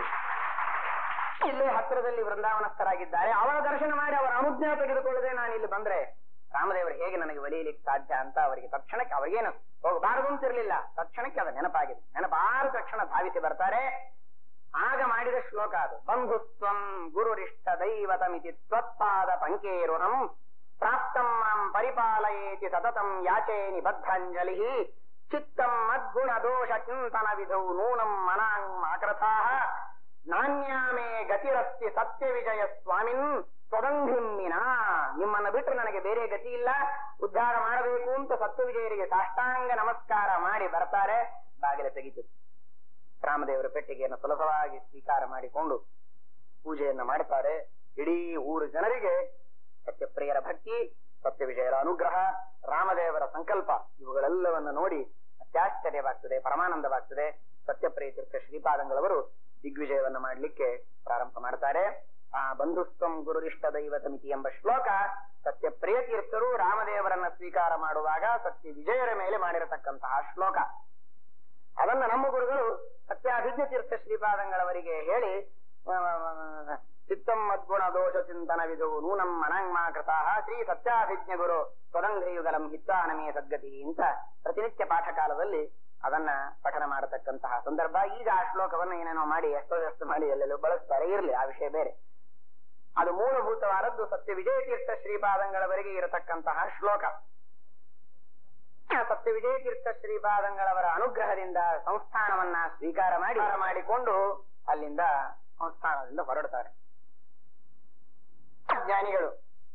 ಇಲ್ಲೇ ಹತ್ತಿರದಲ್ಲಿ ವೃಂದಾವನಸ್ಥರಾಗಿದ್ದಾರೆ ಅವರ ದರ್ಶನ ಮಾಡಿ ಅವರ ಅನುಜ್ಞಾ ತೆಗೆದುಕೊಳ್ಳದೆ ನಾನು ಇಲ್ಲಿ ಬಂದ್ರೆ ರಾಮದೇವರು ಹೇಗೆ ನನಗೆ ಒಲಿಯಲಿಕ್ಕೆ ಸಾಧ್ಯ ಅಂತ ಅವರಿಗೆ ತಕ್ಷಣಕ್ಕೆ ಅವರಿಗೇನು ಹೋಗಬಾರದು ಅಂತಿರ್ಲಿಲ್ಲ ತಕ್ಷಣಕ್ಕೆ ಅದು ನೆನಪಾಗಿದೆ ನೆನಪಾದ ತಕ್ಷಣ ಭಾವಿಸಿ ಬರ್ತಾರೆ ಆಗ ಮಾಡಿದ ಶ್ಲೋಕ ಅದು ಬಂಧುತ್ವಂ ಗುರುರಿಷ್ಟ ದೈವತಮಿತಿ ತ್ವತ್ಪಾದ ಪಂಕೇರುಣಂ ಪ್ರಾಪ್ತಂ ಮಾಂ ಪರಿಪಾಲಯೇತಿ ಸತತಂ ಯಾಚೇ ನಿಬದ್ಧಾಂಜಲಿ ಚಿತ್ತಂ ಮದ್ಗುಣ ದೋಷ ಚಿಂತನ ವಿಧೌ ನೂನಂ ಮನಾಂ ಆಕೃತಾಃ ನಾಣ್ಯಾಮೇ ಗತಿರಸ್ತಿ ಸತ್ಯ ವಿಜಯ ಸ್ವಾಮಿನ್ ಸ್ವದಂಘಿಮ್ಮಿನ ನಿಮ್ಮನ್ನ ಬಿಟ್ಟರೆ ನನಗೆ ಬೇರೆ ಗತಿ ಇಲ್ಲ ಉದ್ಧಾರ ಮಾಡಬೇಕು ಅಂತ ಸತ್ಯ ವಿಜಯರಿಗೆ ಸಾಷ್ಟಾಂಗ ನಮಸ್ಕಾರ ಮಾಡಿ ಬರ್ತಾರೆ ಬಾಗಿಲ ತೆಗಿತು ರಾಮದೇವರ ಪೆಟ್ಟಿಗೆಯನ್ನು ಸುಲಭವಾಗಿ ಸ್ವೀಕಾರ ಮಾಡಿಕೊಂಡು ಪೂಜೆಯನ್ನ ಮಾಡ್ತಾರೆ ಇಡೀ ಊರು ಜನರಿಗೆ ಸತ್ಯಪ್ರಿಯರ ಭಕ್ತಿ ಸತ್ಯ ವಿಜಯರ ಅನುಗ್ರಹ ರಾಮದೇವರ ಸಂಕಲ್ಪ ಇವುಗಳೆಲ್ಲವನ್ನ ನೋಡಿ ಅತ್ಯಾಶ್ಚರ್ಯವಾಗ್ತದೆ ಪರಮಾನಂದವಾಗ್ತದೆ ಸತ್ಯಪ್ರಿಯ ತೀರ್ಥ ಶ್ರೀಪಾದಂಗಳವರು ದಿಗ್ವಿಜಯವನ್ನ ಮಾಡಲಿಕ್ಕೆ ಪ್ರಾರಂಭ ಮಾಡ್ತಾರೆ ಆ ಬಂಧುತ್ವಂ ಗುರುರಿಷ್ಟ ದೈವತಮಿತಿ ಎಂಬ ಶ್ಲೋಕ ಸತ್ಯಪ್ರಿಯ ತೀರ್ಥರು ರಾಮದೇವರನ್ನ ಸ್ವೀಕಾರ ಮಾಡುವಾಗ ಸತ್ಯ ವಿಜಯರ ಮೇಲೆ ಮಾಡಿರತಕ್ಕಂತಹ ಶ್ಲೋಕ ಅದನ್ನ ನಮ್ಮ ಗುರುಗಳು ಸತ್ಯಾಭಿಜ್ಞ ತೀರ್ಥ ಶ್ರೀಪಾದಂಗಳವರಿಗೆ ಹೇಳಿ ಚಿತ್ತಂ ಮದ್ಗುಣ ದೋಷ ಚಿಂತನ ವಿಧು ನೂನಂ ಮನಂಗ್ಮಾ ಕೃತಾಹ ಶ್ರೀ ಸತ್ಯಾಭಿಜ್ಞ ಗುರು ಸ್ವರಂಘ್ರಿಯುಗಲಂ ಹಿತ್ತಾನಮೇ ಸದ್ಗತಿ ಅಂತ ಪ್ರತಿನಿತ್ಯ ಪಾಠ ಕಾಲದಲ್ಲಿ ಅದನ್ನ ಪಠನ ಮಾಡತಕ್ಕಂತಹ ಸಂದರ್ಭ ಈಗ ಆ ಶ್ಲೋಕವನ್ನ ಏನೇನೋ ಮಾಡಿ ಎಷ್ಟೋ ಎಷ್ಟು ಮಾಡಿ ಎಲ್ಲೆಲ್ಲೋ ಬಳಸ್ತಾರೆ ಇರಲಿ ಆ ವಿಷಯ ಬೇರೆ ಅದು ಮೂಲಭೂತವಾದದ್ದು ಸತ್ಯ ವಿಜಯ ತೀರ್ಥ ಶ್ರೀಪಾದಂಗಳವರೆಗೆ ಇರತಕ್ಕಂತಹ ಶ್ಲೋಕ ಸತ್ಯ ವಿಜಯ ತೀರ್ಥ ಶ್ರೀಪಾದಂಗಳವರ ಅನುಗ್ರಹದಿಂದ ಸಂಸ್ಥಾನವನ್ನ ಸ್ವೀಕಾರ ಮಾಡಿ ಮಾಡಿಕೊಂಡು ಅಲ್ಲಿಂದ ಸಂಸ್ಥಾನದಿಂದ ಹೊರಡ್ತಾರೆ ಜ್ಞಾನಿಗಳು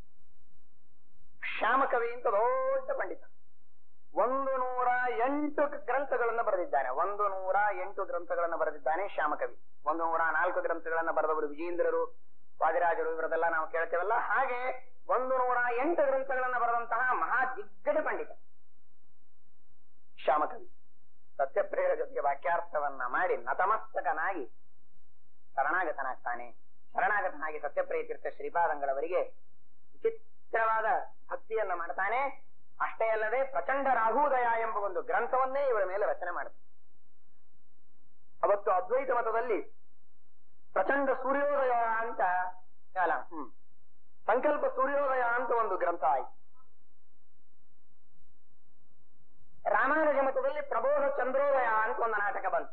ಶ್ಯಾಮಕವಿ ಅಂತ ದೊಡ್ಡ ಪಂಡಿತ ಒಂದು ನೂರ ಎಂಟು ಗ್ರಂಥಗಳನ್ನು ಬರೆದಿದ್ದಾನೆ ಒಂದು ನೂರ ಎಂಟು ಗ್ರಂಥಗಳನ್ನು ಬರೆದಿದ್ದಾನೆ ಶ್ಯಾಮಕವಿ ಒಂದು ನೂರ ನಾಲ್ಕು ಗ್ರಂಥಗಳನ್ನು ಬರೆದವರು ವಿಜೇಂದ್ರರು ವಾದಿರಾಜರು ಇವರದೆಲ್ಲ ನಾವು ಕೇಳ್ತೇವಲ್ಲ ಹಾಗೆ ಒಂದು ನೂರ ಎಂಟು ಗ್ರಂಥಗಳನ್ನು ಬರೆದಂತಹ ಮಹಾ ದಿಗ್ಗಜ ಪಂಡಿತ ಶ್ಯಾಮಕವಿ ಸತ್ಯಪ್ರಿಯರ ಜೊತೆಗೆ ವಾಕ್ಯಾರ್ಥವನ್ನ ಮಾಡಿ ನತಮಸ್ತಕನಾಗಿ ಶರಣಾಗತನಾಗ್ತಾನೆ ಶರಣಾಗತನಾಗಿ ಸತ್ಯಪ್ರಿಯ ತೀರ್ಥ ಶ್ರೀಪಾದಂಗಳವರಿಗೆ ವಿಚಿತ್ರವಾದ ಭಕ್ತಿಯನ್ನ ಮಾಡ್ತಾನೆ ಅಷ್ಟೇ ಅಲ್ಲದೆ ಪ್ರಚಂಡ ರಾಹೂದಯ ಎಂಬ ಒಂದು ಗ್ರಂಥವನ್ನೇ ಇವರ ಮೇಲೆ ರಚನೆ ಮಾಡುತ್ತೆ ಅವತ್ತು ಅದ್ವೈತ ಮತದಲ್ಲಿ ಪ್ರಚಂಡ ಸೂರ್ಯೋದಯ ಅಂತ ಅಲ್ಲ ಹ್ಮ್ ಸಂಕಲ್ಪ ಸೂರ್ಯೋದಯ ಅಂತ ಒಂದು ಗ್ರಂಥ ಆಯ್ತು ರಾಮಾನುಜ ಮತದಲ್ಲಿ ಪ್ರಬೋಧ ಚಂದ್ರೋದಯ ಅಂತ ಒಂದು ನಾಟಕ ಬಂತು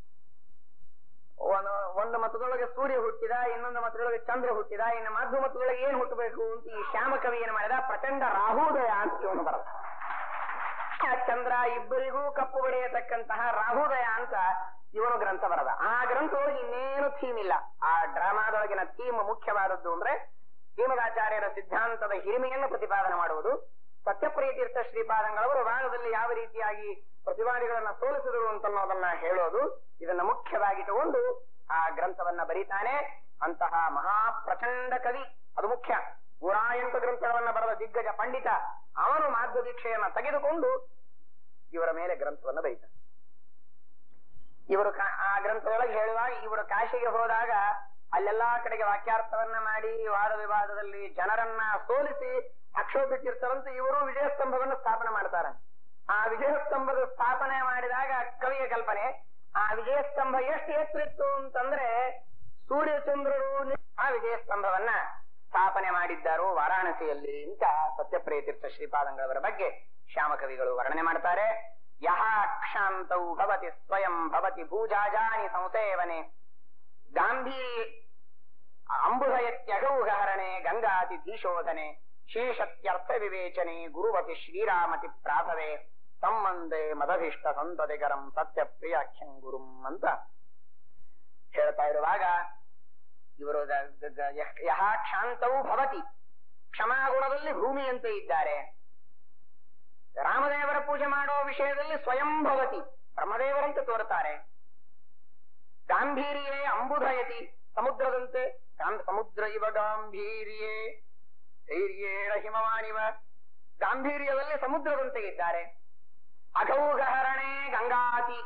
ಒಂದು ಒಂದು ಮತದೊಳಗೆ ಸೂರ್ಯ ಹುಟ್ಟಿದ ಇನ್ನೊಂದು ಮತದೊಳಗೆ ಚಂದ್ರ ಹುಟ್ಟಿದ ಇನ್ನು ಮಧ್ಯ ಮತದೊಳಗೆ ಏನ್ ಹುಟ್ಟಬೇಕು ಅಂತ ಈ ಶ್ಯಾಮ ಕವಿ ಏನ್ ಮಾಡಿದ ಪ್ರಚಂಡ ರಾಹುದಯ ಅಂತ ಇವನು ಬರದ ಆ ಚಂದ್ರ ಇಬ್ಬರಿಗೂ ಕಪ್ಪು ಬಡಿಯತಕ್ಕಂತಹ ರಾಹುದಯ ಅಂತ ಇವನು ಗ್ರಂಥ ಬರದ ಆ ಗ್ರಂಥದೊಳಗೆ ಇನ್ನೇನು ಥೀಮ್ ಇಲ್ಲ ಆ ಡ್ರಾಮಾದೊಳಗಿನ ಥೀಮ್ ಮುಖ್ಯವಾದದ್ದು ಅಂದ್ರೆ ಶ್ರೀಮದಾಚಾರ್ಯರ ಸಿದ್ಧಾಂತದ ಹಿರಿಮೆಯನ್ನು ಪ್ರತಿಪಾದನೆ ಮಾಡುವುದು ಸತ್ಯಪ್ರಿಯ ತೀರ್ಥ ಶ್ರೀಪಾದಂಗಳವರು ಭಾಗದಲ್ಲಿ ಯಾವ ರೀತಿಯಾಗಿ ಪ್ರತಿವಾದಿಗಳನ್ನ ಸೋಲಿಸಿದರು ಅಂತನ್ನೋದನ್ನ ಹೇಳೋದು ಇದನ್ನ ಮುಖ್ಯವಾಗಿಟ್ಟುಕೊಂಡು ಆ ಗ್ರಂಥವನ್ನ ಬರೀತಾನೆ ಅಂತಹ ಮಹಾ ಪ್ರಚಂಡ ಕವಿ ಅದು ಮುಖ್ಯ ನೂರ ಎಂಟು ಗ್ರಂಥಗಳನ್ನ ಬರೆದ ದಿಗ್ಗಜ ಪಂಡಿತ ಅವನು ಮಾಧ್ಯ ದೀಕ್ಷೆಯನ್ನ ತೆಗೆದುಕೊಂಡು ಇವರ ಮೇಲೆ ಗ್ರಂಥವನ್ನ ಬರೀತಾನೆ ಇವರು ಕಾ- ಆ ಗ್ರಂಥದೊಳಗೆ ಹೇಳುವಾಗ ಇವರು ಕಾಶಿಗೆ ಹೋದಾಗ ಅಲ್ಲೆಲ್ಲಾ ಕಡೆಗೆ ವಾಕ್ಯಾರ್ಥವನ್ನ ಮಾಡಿ ವಾದ ವಿವಾದದಲ್ಲಿ ಜನರನ್ನ ಸೋಲಿಸಿ ಅಕ್ಷೋಭ್ಯ ತೀರ್ಥರಂತೆ ಇವರು ವಿಜಯ ಸ್ತಂಭವನ್ನು ಸ್ಥಾಪನೆ ಮಾಡ್ತಾರೆ ಆ ವಿಜಯಸ್ತಂಭದ ಸ್ಥಾಪನೆ ಮಾಡಿದಾಗ ಕವಿಯ ಕಲ್ಪನೆ ಆ ವಿಜಯಸ್ತಂಭ ಎಷ್ಟು ಎತ್ತರಿತ್ತು ಅಂತಂದ್ರೆ ಸೂರ್ಯಚಂದ್ರರು ನಿ- ಆ ವಿಜಯಸ್ತಂಭವನ್ನ ಸ್ಥಾಪನೆ ಮಾಡಿದ್ದಾರೋ ವಾರಾಣಸಿಯಲ್ಲಿ ಅಂತ ಸತ್ಯಪ್ರಿಯ ತೀರ್ಥ ಶ್ರೀಪಾದಂಗಳವರ ಬಗ್ಗೆ ಶ್ಯಾಮಕವಿಗಳು ವರ್ಣನೆ ಮಾಡ್ತಾರೆ ಯಹ ಕ್ಷಾಂತೌ ಭವತಿ ಸ್ವಯಂ ಭವತಿ ಭೂಜಾಜಾನಿ ಸಂಸೇವನೆ ಗಾಂಭೀರ್ಯ ಅಂಬುಧಯತ್ಯಗೌಗಹರಣೆ ಗಂಗಾತಿ ಧೀಶೋಧನೆ ಶೇಷತ್ಯರ್ಥ ವಿವೇಚನೆ ಗುರುವತಿ ಶ್ರೀರಾಮತಿ ಪ್ರಾಭವೆ ತಮ್ಮಂದೆ ಮದಭಿಷ್ಟ ಸಂತತಿಕರಂ ಸತ್ಯ ಪ್ರಿಯಾಖ್ಯಂ ಗುರುಂ ಅಂತ ಹೇಳ್ತಾ ಇರುವಾಗ ಇವರು ದ- ದ- ದ- ಯಃ- ಯಹ ಕ್ಷಾಂತವು ಭವತಿ ಕ್ಷಮಾಗುಣದಲ್ಲಿ ಭೂಮಿಯಂತೆ ಇದ್ದಾರೆ ರಾಮದೇವರ ಪೂಜೆ ಮಾಡೋ ವಿಷಯದಲ್ಲಿ ಸ್ವಯಂ ಭವತಿ ಬ್ರಹ್ಮದೇವರಂತೆ ತೋರುತ್ತಾರೆ ಗಾಂಭೀರ್ಯೇ ಅಂಬುಧಯತಿ ಸಮುದ್ರದಂತೆ ಗಾಂ- ಸಮುದ್ರ ಇವ ಗಾಂಭೀರ್ಯೇ ಧೈರ್ಯೇಣ ಹಿಮವಾನಿವ ಗಾಂಭೀರ್ಯದಲ್ಲಿ ಸಮುದ್ರದಂತೆ ಇದ್ದಾರೆ ಅಘೌಗಹರಣೆ ಗಂಗಾತಿ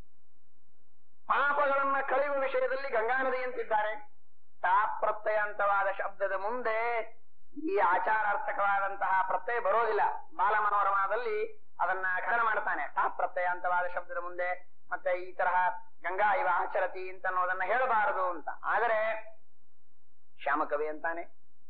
ಪಾಪಗಳನ್ನ ಕಳೆಯುವ ವಿಷಯದಲ್ಲಿ ಗಂಗಾ ನದಿಯಂತಿದ್ದಾರೆ ತಾ ಪ್ರತ್ಯಯಂತವಾದ ಶಬ್ದದ ಮುಂದೆ ಈ ಆಚಾರಾರ್ಥಕವಾದಂತಹ ಪ್ರತ್ಯಯ ಬರೋದಿಲ್ಲ ಬಾಲ ಮನೋರಮದಲ್ಲಿ ಅದನ್ನ ಖಂಡನ ಮಾಡ್ತಾನೆ ತಾ ಪ್ರತ್ಯಯಾಂತವಾದ ಶಬ್ದದ ಮುಂದೆ ಮತ್ತೆ ಈ ತರಹ ಗಂಗಾ ಇವ ಆಚರತಿ ಅಂತ ಅನ್ನೋದನ್ನ ಹೇಳಬಾರದು ಅಂತ ಆದರೆ ಶ್ಯಾಮಕವಿ ಅಂತಾನೆ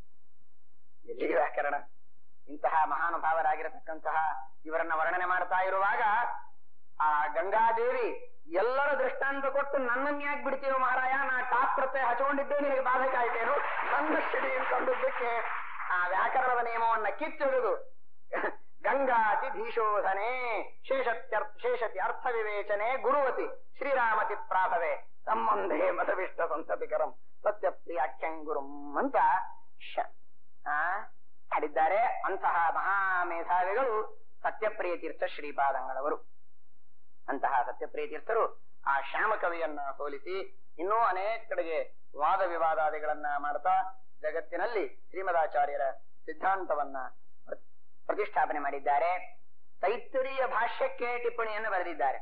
ಎಲ್ಲಿ ವ್ಯಾಕರಣ ಇಂತಹ ಮಹಾನುಭಾವರಾಗಿರತಕ್ಕಂತಹ ಇವರನ್ನ ವರ್ಣನೆ ಮಾಡ್ತಾ ಇರುವಾಗ ಆ ಗಂಗಾದೇವಿ ಎಲ್ಲರ ದೃಷ್ಟಾಂತ ಕೊಟ್ಟು ನನ್ನನ್ನ ಯಾಕೆ ಬಿಡ್ತೀವೋ ಮಹಾರಾಯ ನಾ ಟಾಪ್ ಪ್ರತ್ಯಯ ಹಚ್ಕೊಂಡಿದ್ದೇ ನಿನಗೆ ಬಾಧಕ ಆಯ್ತೇನು ನನ್ನ ಸಿಡಿ ಅಂತಂದದ್ದಕ್ಕೆ ಆ ವ್ಯಾಕರಣದ ನಿಯಮವನ್ನ ಕಿತ್ತಿಡುದು ಗಂಗಾತಿ ಧೀಶೋಧನೆ ಶೇಷತ್ಯರ್ಥ ಶೇಷತಿ ಅರ್ಥ ವಿವೇಚನೆ ಗುರುವತಿ ಶ್ರೀರಾಮತಿ ಪ್ರಾಭವೆ ಸಂಬಂಧೇ ಮತವಿಷ್ಟ ಸಂತತಿಕರಂ ಸತ್ಯ ಪ್ರಿಯಾಖ್ಯಂ ಗುರುಂ ಅಂತ ಶ- ಆ ಹಾಡಿದ್ದಾರೆ ಅಂತಹ ಮಹಾಮೇಧಾವಿಗಳು ಸತ್ಯಪ್ರಿಯ ತೀರ್ಥ ಶ್ರೀಪಾದಂಗಳವರು ಅಂತಹ ಸತ್ಯಪ್ರಿಯ ತೀರ್ಥರು ಆ ಶ್ಯಾಮ ಕವಿಯನ್ನ ಸೋಲಿಸಿ ಇನ್ನೂ ಅನೇಕ ಕಡೆಗೆ ವಾದ ವಿವಾದಾದಿಗಳನ್ನ ಮಾಡ್ತಾ ಜಗತ್ತಿನಲ್ಲಿ ಶ್ರೀಮದಾಚಾರ್ಯರ ಸಿದ್ಧಾಂತವನ್ನ ಪ್ರ- ಪ್ರತಿಷ್ಠಾಪನೆ ಮಾಡಿದ್ದಾರೆ ತೈತ್ತರೀಯ ಭಾಷ್ಯಕ್ಕೆ ಟಿಪ್ಪಣಿಯನ್ನು ಬರೆದಿದ್ದಾರೆ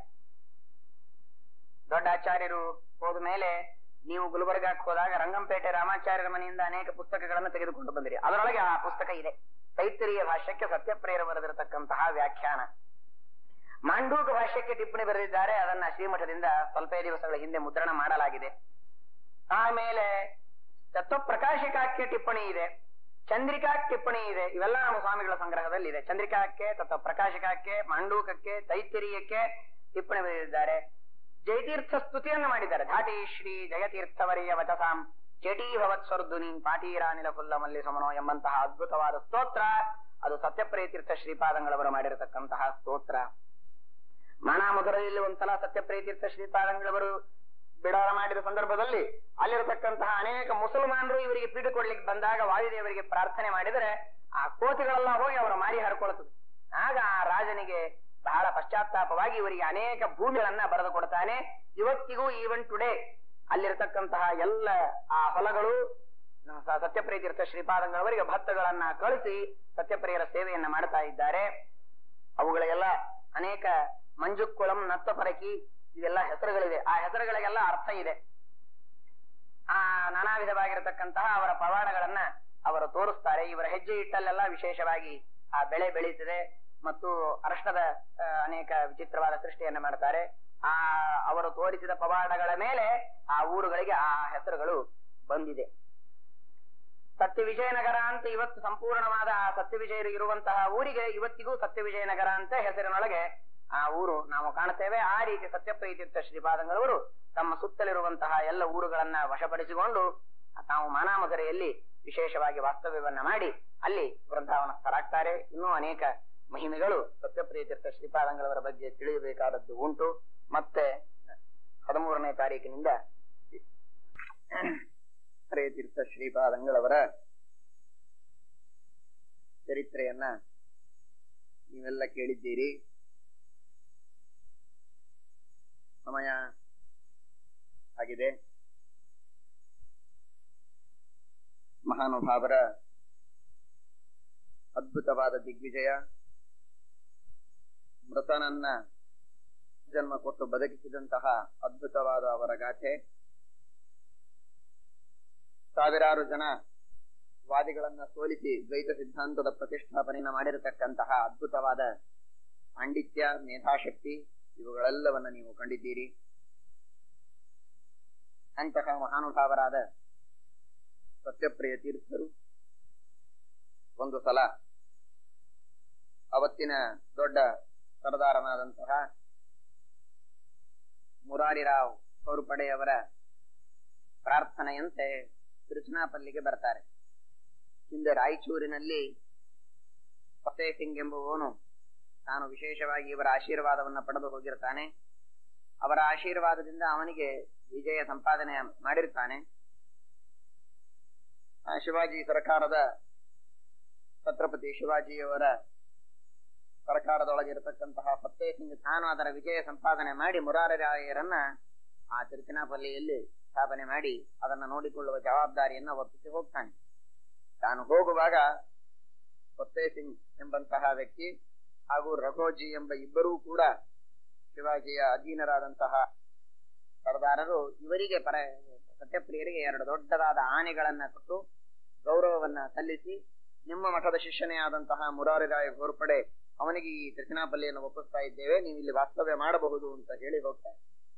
ದೊಡ್ಡ ಆಚಾರ್ಯರು ಹೋದ ಮೇಲೆ ನೀವು ಗುಲ್ಬರ್ಗಾಕ್ಕೆ ಹೋದಾಗ ರಂಗಂಪೇಟೆ ರಾಮಾಚಾರ್ಯರ ಮನೆಯಿಂದ ಅನೇಕ ಪುಸ್ತಕಗಳನ್ನು ತೆಗೆದುಕೊಂಡು ಬಂದಿರಿ ಅದರೊಳಗೆ ಆ ಪುಸ್ತಕ ಇದೆ ತೈತ್ತರೀಯ ಭಾಷ್ಯಕ್ಕೆ ಸತ್ಯಪ್ರಿಯರ ಬರೆದಿರತಕ್ಕಂತಹ ವ್ಯಾಖ್ಯಾನ ಮಾಂಡೂಕ ಭಾಷ್ಯಕ್ಕೆ ಟಿಪ್ಪಣಿ ಬರೆದಿದ್ದಾರೆ ಅದನ್ನ ಶ್ರೀಮಠದಿಂದ ಸ್ವಲ್ಪ ದಿವಸಗಳ ಹಿಂದೆ ಮುದ್ರಣ ಮಾಡಲಾಗಿದೆ ಆಮೇಲೆ ತತ್ವಪ್ರಕಾಶಿಕಾಕ್ಕೆ ಟಿಪ್ಪಣಿ ಇದೆ ಚಂದ್ರಿಕಾ ಟಿಪ್ಪಣಿ ಇದೆ ಇವೆಲ್ಲ ನಮ್ಮ ಸ್ವಾಮಿಗಳ ಸಂಗ್ರಹದಲ್ಲಿ ಇದೆ ಚಂದ್ರಿಕಾಕ್ಕೆ ತತ್ವಪ್ರಕಾಶಿಕಕ್ಕೆ ಮಾಂಡೂಕಕ್ಕೆ ತೈತ್ತಿರೀಯಕ್ಕೆ ಟಿಪ್ಪಣಿ ಬರೆದಿದ್ದಾರೆ ಜಯತೀರ್ಥ ಸ್ತುತಿಯನ್ನು ಮಾಡಿದ್ದಾರೆ ಧಾಟಿ ಶ್ರೀ ಜಯತೀರ್ಥವರಿಯ ವಚಸಾಂ ಚೇಟೀ ಭವತ್ ಸ್ವರ್ಧುನಿ ಪಾಟೀರಾನಿಲ ಫುಲ್ಲ ಮಲ್ಲಿ ಸಮನೋ ಎಂಬಂತಹ ಅದ್ಭುತವಾದ ಸ್ತೋತ್ರ ಅದು ಸತ್ಯಪ್ರಿಯ ತೀರ್ಥ ಶ್ರೀಪಾದಂಗಳವರು ಮಾಡಿರತಕ್ಕಂತಹ ಸ್ತೋತ್ರ ಮಾಣಾಮಧುರದಲ್ಲಿ ಒಂದ್ಸಲ ಸತ್ಯಪ್ರಿಯ ತೀರ್ಥ ಶ್ರೀಪಾದಂಗಳವರು ಬಿಡಾರ ಮಾಡಿದ ಸಂದರ್ಭದಲ್ಲಿ ಅಲ್ಲಿರತಕ್ಕಂತಹ ಅನೇಕ ಮುಸಲ್ಮಾನರು ಇವರಿಗೆ ಪೀಠ ಕೊಡ್ಲಿಕ್ಕೆ ಬಂದಾಗ ವಾಯುದೇವರಿಗೆ ಪ್ರಾರ್ಥನೆ ಮಾಡಿದರೆ ಆ ಕೋತಿಗಳೆಲ್ಲ ಹೋಗಿ ಅವರ ಮಾರಿ ಹರ್ಕೊಳ್ತದೆ ಆಗ ಆ ರಾಜನಿಗೆ ಬಹಳ ಪಶ್ಚಾತ್ತಾಪವಾಗಿ ಇವರಿಗೆ ಅನೇಕ ಭೂಮಿಗಳನ್ನ ಬರೆದು ಕೊಡ್ತಾನೆ ಇವತ್ತಿಗೂ ಈವನ್ ಟುಡೇ ಅಲ್ಲಿರತಕ್ಕಂತಹ ಎಲ್ಲ ಆ ಹೊಲಗಳು ಸ- ಸತ್ಯಪ್ರಿಯ ತೀರ್ಥ ಶ್ರೀಪಾದಂಗಳವರಿಗೆ ಭಕ್ತಗಳನ್ನ ಕಳಿಸಿ ಸತ್ಯಪ್ರಿಯರ ಸೇವೆಯನ್ನ ಮಾಡ್ತಾ ಇದ್ದಾರೆ ಅವುಗಳಿಗೆಲ್ಲ ಅನೇಕ ಮಂಜುಕ್ಕುಳಂ ನತ್ತಪರಕಿ ಇವೆಲ್ಲ ಹೆಸರುಗಳಿವೆ ಆ ಹೆಸರುಗಳಿಗೆಲ್ಲ ಅರ್ಥ ಇದೆ ಆ ನಾನಾ ವಿಧವಾಗಿರತಕ್ಕಂತಹ ಅವರ ಪವಾಡಗಳನ್ನ ಅವರು ತೋರಿಸ್ತಾರೆ ಇವರ ಹೆಜ್ಜೆ ಇಟ್ಟಲ್ಲೆಲ್ಲ ವಿಶೇಷವಾಗಿ ಆ ಬೆಳೆ ಬೆಳೀತದೆ ಮತ್ತು ಅರಶನದ ಆ, ಅನೇಕ ವಿಚಿತ್ರವಾದ ಸೃಷ್ಟಿಯನ್ನ ಮಾಡ್ತಾರೆ ಆ ಅವರು ತೋರಿಸಿದ ಪವಾಡಗಳ ಮೇಲೆ ಆ ಊರುಗಳಿಗೆ ಆ ಹೆಸರುಗಳು ಬಂದಿದೆ ಸತ್ಯ ವಿಜಯನಗರ ಅಂತ ಇವತ್ತು ಸಂಪೂರ್ಣವಾದ ಆ ಸತ್ಯ ವಿಜಯರು ಇರುವಂತಹ ಊರಿಗೆ ಇವತ್ತಿಗೂ ಸತ್ಯ ವಿಜಯನಗರ ಅಂತ ಹೆಸರಿನೊಳಗೆ ಆ ಊರು ನಾವು ಕಾಣುತ್ತೇವೆ ಆ ರೀತಿ ಸತ್ಯಪ್ರೀತೀರ್ಥ ಶ್ರೀಪಾದಂಗಳವರು ತಮ್ಮ ಸುತ್ತಲಿರುವಂತಹ ಎಲ್ಲ ಊರುಗಳನ್ನ ವಶಪಡಿಸಿಕೊಂಡು ತಾವು ಮಾನಾಮಧುರೆಯಲ್ಲಿ ವಿಶೇಷವಾಗಿ ವಾಸ್ತವ್ಯವನ್ನ ಮಾಡಿ ಅಲ್ಲಿ ವೃಂದಾವನಸ್ಥರಾಗ್ತಾರೆ ಇನ್ನೂ ಅನೇಕ ಮಹಿಮೆಗಳು ಸತ್ಯಪ್ರಿಯತೀರ್ಥ ಶ್ರೀಪಾದಂಗಳವರ ಬಗ್ಗೆ ತಿಳಿಯಬೇಕಾದದ್ದು ಉಂಟು ಮತ್ತೆ ಹದಿಮೂರನೇ ತಾರೀಕಿನಿಂದ ಪ್ರಿಯತೀರ್ಥ ಶ್ರೀಪಾದಂಗಳವರ ಚರಿತ್ರೆಯನ್ನ ನೀವೆಲ್ಲ ಕೇಳಿದ್ದೀರಿ ಸಮಯ ಆಗಿದೆ ಮಹಾನುಭಾವರ ಅದ್ಭುತವಾದ ದಿಗ್ವಿಜಯ ಮೃತನನ್ನ ಜನ್ಮ ಕೊಟ್ಟು ಬದುಕಿಸಿದಂತಹ ಅದ್ಭುತವಾದ ಅವರ ಗಾಥೆ ಸಾವಿರಾರು ಜನ ವಾದಿಗಳನ್ನ ಸೋಲಿಸಿ ದ್ವೈತ ಸಿದ್ಧಾಂತದ ಪ್ರತಿಷ್ಠಾಪನೆಯನ್ನ ಮಾಡಿರತಕ್ಕಂತಹ ಅದ್ಭುತವಾದ ಪಾಂಡಿತ್ಯ ಮೇಧಾಶಕ್ತಿ ಇವುಗಳೆಲ್ಲವನ್ನ ನೀವು ಕಂಡಿದ್ದೀರಿ ಅಂತಹ ಮಹಾನುಭಾವರಾದ ಸತ್ಯಪ್ರಿಯ ತೀರ್ಥರು ಒಂದು ಸಲ ಅವತ್ತಿನ ದೊಡ್ಡ ಸರದಾರನಾದಂತಹ ಮುರಾರಿರಾವ್ ಹೊರಪಡೆಯವರ ಪ್ರಾರ್ಥನೆಯಂತೆ ತಿರುಚನಾಪಲ್ಲಿಗೆ ಬರ್ತಾರೆ ಹಿಂದೆ ರಾಯಚೂರಿನಲ್ಲಿ ಫತೇ ಸಿಂಗ್ ಎಂಬುವವನು ತಾನು ವಿಶೇಷವಾಗಿ ಇವರ ಆಶೀರ್ವಾದವನ್ನ ಪಡೆದು ಹೋಗಿರ್ತಾನೆ ಅವರ ಆಶೀರ್ವಾದದಿಂದ ಅವನಿಗೆ ವಿಜಯ ಸಂಪಾದನೆ ಮಾಡಿರ್ತಾನೆ ಆ ಶಿವಾಜಿ ಸರ್ಕಾರದ ಛತ್ರಪತಿ ಶಿವಾಜಿಯವರ ಸರ್ಕಾರದೊಳಗೆ ಇರತಕ್ಕಂತಹ ಫತ್ತೇ ಸಿಂಗ್ ತಾನು ಅದರ ವಿಜಯ ಸಂಪಾದನೆ ಮಾಡಿ ಮುರಾರರಾಯರನ್ನ ಆ ತಿರುಚನಾಪಲ್ಲಿಯಲ್ಲಿ ಸ್ಥಾಪನೆ ಮಾಡಿ ಅದನ್ನ ನೋಡಿಕೊಳ್ಳುವ ಜವಾಬ್ದಾರಿಯನ್ನ ಒಪ್ಪಿಸಿ ಹೋಗ್ತಾನೆ ತಾನು ಹೋಗುವಾಗ ಫತ್ತೇ ಸಿಂಗ್ ಎಂಬಂತಹ ವ್ಯಕ್ತಿ ಹಾಗೂ ರಘೋಜಿ ಎಂಬ ಇಬ್ಬರೂ ಕೂಡ ಶಿವಾಜಿಯ ಅಧೀನರಾದಂತಹ ಸರ್ದಾರರು ಇವರಿಗೆ ಪರ ಸತ್ಯಪ್ರಿಯರಿಗೆ ಎರಡು ದೊಡ್ಡದಾದ ಆನೆಗಳನ್ನ ಕೊಟ್ಟು ಗೌರವವನ್ನ ಸಲ್ಲಿಸಿ ನಿಮ್ಮ ಮಠದ ಶಿಷ್ಯನೇ ಆದಂತಹ ಮುರಾರಿರಾಯ ಘೋರ್ಪಡೆ ಅವನಿಗೆ ಈ ತಿರುಚನಾಪಲ್ಲಿಯನ್ನು ಒಪ್ಪಿಸ್ತಾ ಇದ್ದೇವೆ ನೀವು ಇಲ್ಲಿ ವಾಸ್ತವ್ಯ ಮಾಡಬಹುದು ಅಂತ ಹೇಳಿ ಹೋಗ್ತಾರೆ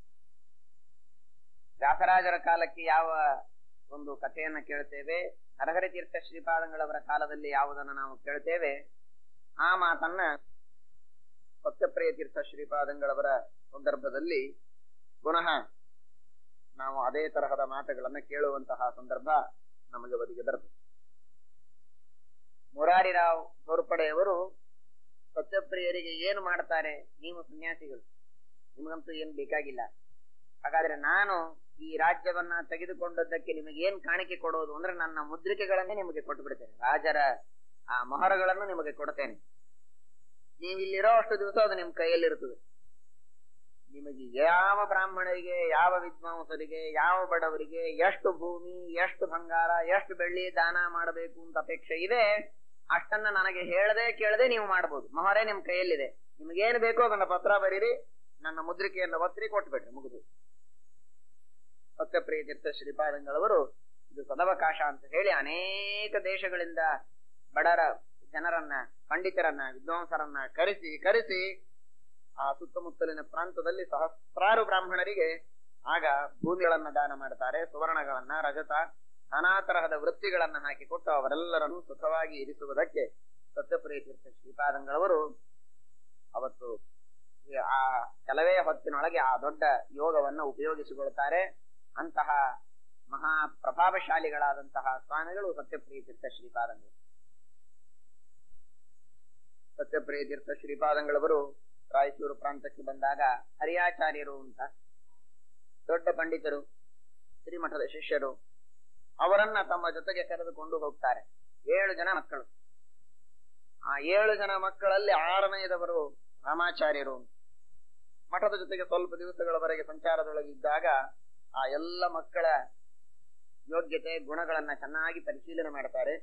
ವ್ಯಾಸರಾಜರ ಕಾಲಕ್ಕೆ ಯಾವ ಒಂದು ಕಥೆಯನ್ನ ಕೇಳ್ತೇವೆ ಹರಹರಿ ತೀರ್ಥ ಶ್ರೀಪಾದಂಗಳವರ ಕಾಲದಲ್ಲಿ ಯಾವುದನ್ನ ನಾವು ಕೇಳ್ತೇವೆ ಆ ಮಾತನ್ನ ಸತ್ಯಪ್ರಿಯ ತೀರ್ಥ ಶ್ರೀಪಾದಂಗಳವರ ಸಂದರ್ಭದಲ್ಲಿ ಪುನಃ ನಾವು ಅದೇ ತರಹದ ಮಾತುಗಳನ್ನ ಕೇಳುವಂತಹ ಸಂದರ್ಭ ನಮಗೆ ಒದಗಿ ಬರ್ತದೆ ಮುರಾರಿರಾವ್ ಘೋರ್ಪಡೆಯವರು ಸತ್ಯಪ್ರಿಯರಿಗೆ ಏನು ಮಾಡ್ತಾರೆ ನೀವು ಸನ್ಯಾಸಿಗಳು ನಿಮಗಂತೂ ಏನು ಬೇಕಾಗಿಲ್ಲ ಹಾಗಾದ್ರೆ ನಾನು ಈ ರಾಜ್ಯವನ್ನ ತೆಗೆದುಕೊಂಡದ್ದಕ್ಕೆ ನಿಮಗೆ ಏನ್ ಕಾಣಿಕೆ ಕೊಡೋದು ಅಂದ್ರೆ ನನ್ನ ಮುದ್ರಿಕೆಗಳನ್ನೇ ನಿಮಗೆ ಕೊಟ್ಟು ಬಿಡ್ತೇನೆ ರಾಜರ ಆ ಮೊಹರಗಳನ್ನು ನಿಮಗೆ ಕೊಡ್ತೇನೆ ನೀವು ಇಲ್ಲಿರೋ ಅಷ್ಟು ದಿವಸ ಅದು ನಿಮ್ ಕೈಯಲ್ಲಿರುತ್ತದೆ ನಿಮಗೆ ಯಾವ ಬ್ರಾಹ್ಮಣರಿಗೆ ಯಾವ ವಿದ್ವಾಂಸರಿಗೆ ಯಾವ ಬಡವರಿಗೆ ಎಷ್ಟು ಭೂಮಿ ಎಷ್ಟು ಬಂಗಾರ ಎಷ್ಟು ಬೆಳ್ಳಿ ದಾನ ಮಾಡಬೇಕು ಅಂತ ಅಪೇಕ್ಷೆ ಇದೆ ಅಷ್ಟನ್ನ ನನಗೆ ಹೇಳದೆ ಕೇಳದೆ ನೀವು ಮಾಡಬಹುದು ಮೊಹರೇ ನಿಮ್ ಕೈಯಲ್ಲಿದೆ ನಿಮಗೇನು ಬೇಕೋ ಅದನ್ನ ಪತ್ರ ಬರೀರಿ ನನ್ನ ಮುದ್ರಿಕೆಯನ್ನು ಒತ್ತರಿ ಕೊಟ್ಬಿಟ್ರಿ ಮುಗಿದು ಸತ್ಯಪ್ರಿಯ ತೀರ್ಥ ಶ್ರೀಪಾದಂಗಳವರು ಇದು ಸದವಕಾಶ ಅಂತ ಹೇಳಿ ಅನೇಕ ದೇಶಗಳಿಂದ ಬಡರ ಜನರನ್ನ ಪಂಡಿತರನ್ನ ವಿದ್ವಾಂಸರನ್ನ ಕರೆಸಿ ಕರೆಸಿ ಆ ಸುತ್ತಮುತ್ತಲಿನ ಪ್ರಾಂತದಲ್ಲಿ ಸಹಸ್ರಾರು ಬ್ರಾಹ್ಮಣರಿಗೆ ಆಗ ಭೂಮಿಗಳನ್ನ ದಾನ ಮಾಡ್ತಾರೆ ಸುವರ್ಣಗಳನ್ನ ರಜತ ನಾನಾ ತರಹದ ವೃತ್ತಿಗಳನ್ನ ಹಾಕಿಕೊಟ್ಟು ಅವರೆಲ್ಲರನ್ನು ಸುಖವಾಗಿ ಇರಿಸುವುದಕ್ಕೆ ಸತ್ಯಪ್ರಿಯ ತೀರ್ಥ ಶ್ರೀಪಾದಂಗಳವರು ಅವತ್ತು ಆ ಕೆಲವೇ ಹೊತ್ತಿನೊಳಗೆ ಆ ದೊಡ್ಡ ಯೋಗವನ್ನ ಉಪಯೋಗಿಸಿಕೊಳ್ತಾರೆ ಅಂತಹ ಮಹಾ ಪ್ರಭಾವಶಾಲಿಗಳಾದಂತಹ ಸ್ವಾಮಿಗಳು ಸತ್ಯಪ್ರಿಯ ತೀರ್ಥ ಶ್ರೀಪಾದಂಗಳು ಸತ್ಯಪ್ರಿಯ ತೀರ್ಥ ಶ್ರೀಪಾದಂಗಳವರು ರಾಯಚೂರು ಪ್ರಾಂತಕ್ಕೆ ಬಂದಾಗ ಹರಿಯಾಚಾರ್ಯರು ಅಂತ ದೊಡ್ಡ ಪಂಡಿತರು ಶ್ರೀಮಠದ ಶಿಷ್ಯರು ಅವರನ್ನ ತಮ್ಮ ಜೊತೆಗೆ ಕರೆದುಕೊಂಡು ಹೋಗ್ತಾರೆ ಏಳು ಜನ ಮಕ್ಕಳು ಆ ಏಳು ಜನ ಮಕ್ಕಳಲ್ಲಿ ಆರನೆಯದವರು ರಾಮಾಚಾರ್ಯರು ಮಠದ ಜೊತೆಗೆ ಸ್ವಲ್ಪ ದಿವಸಗಳವರೆಗೆ ಸಂಚಾರದೊಳಗಿದ್ದಾಗ ಆ ಎಲ್ಲ ಮಕ್ಕಳ ಯೋಗ್ಯತೆ ಗುಣಗಳನ್ನ ಚೆನ್ನಾಗಿ ಪರಿಶೀಲನೆ ಮಾಡ್ತಾರೆ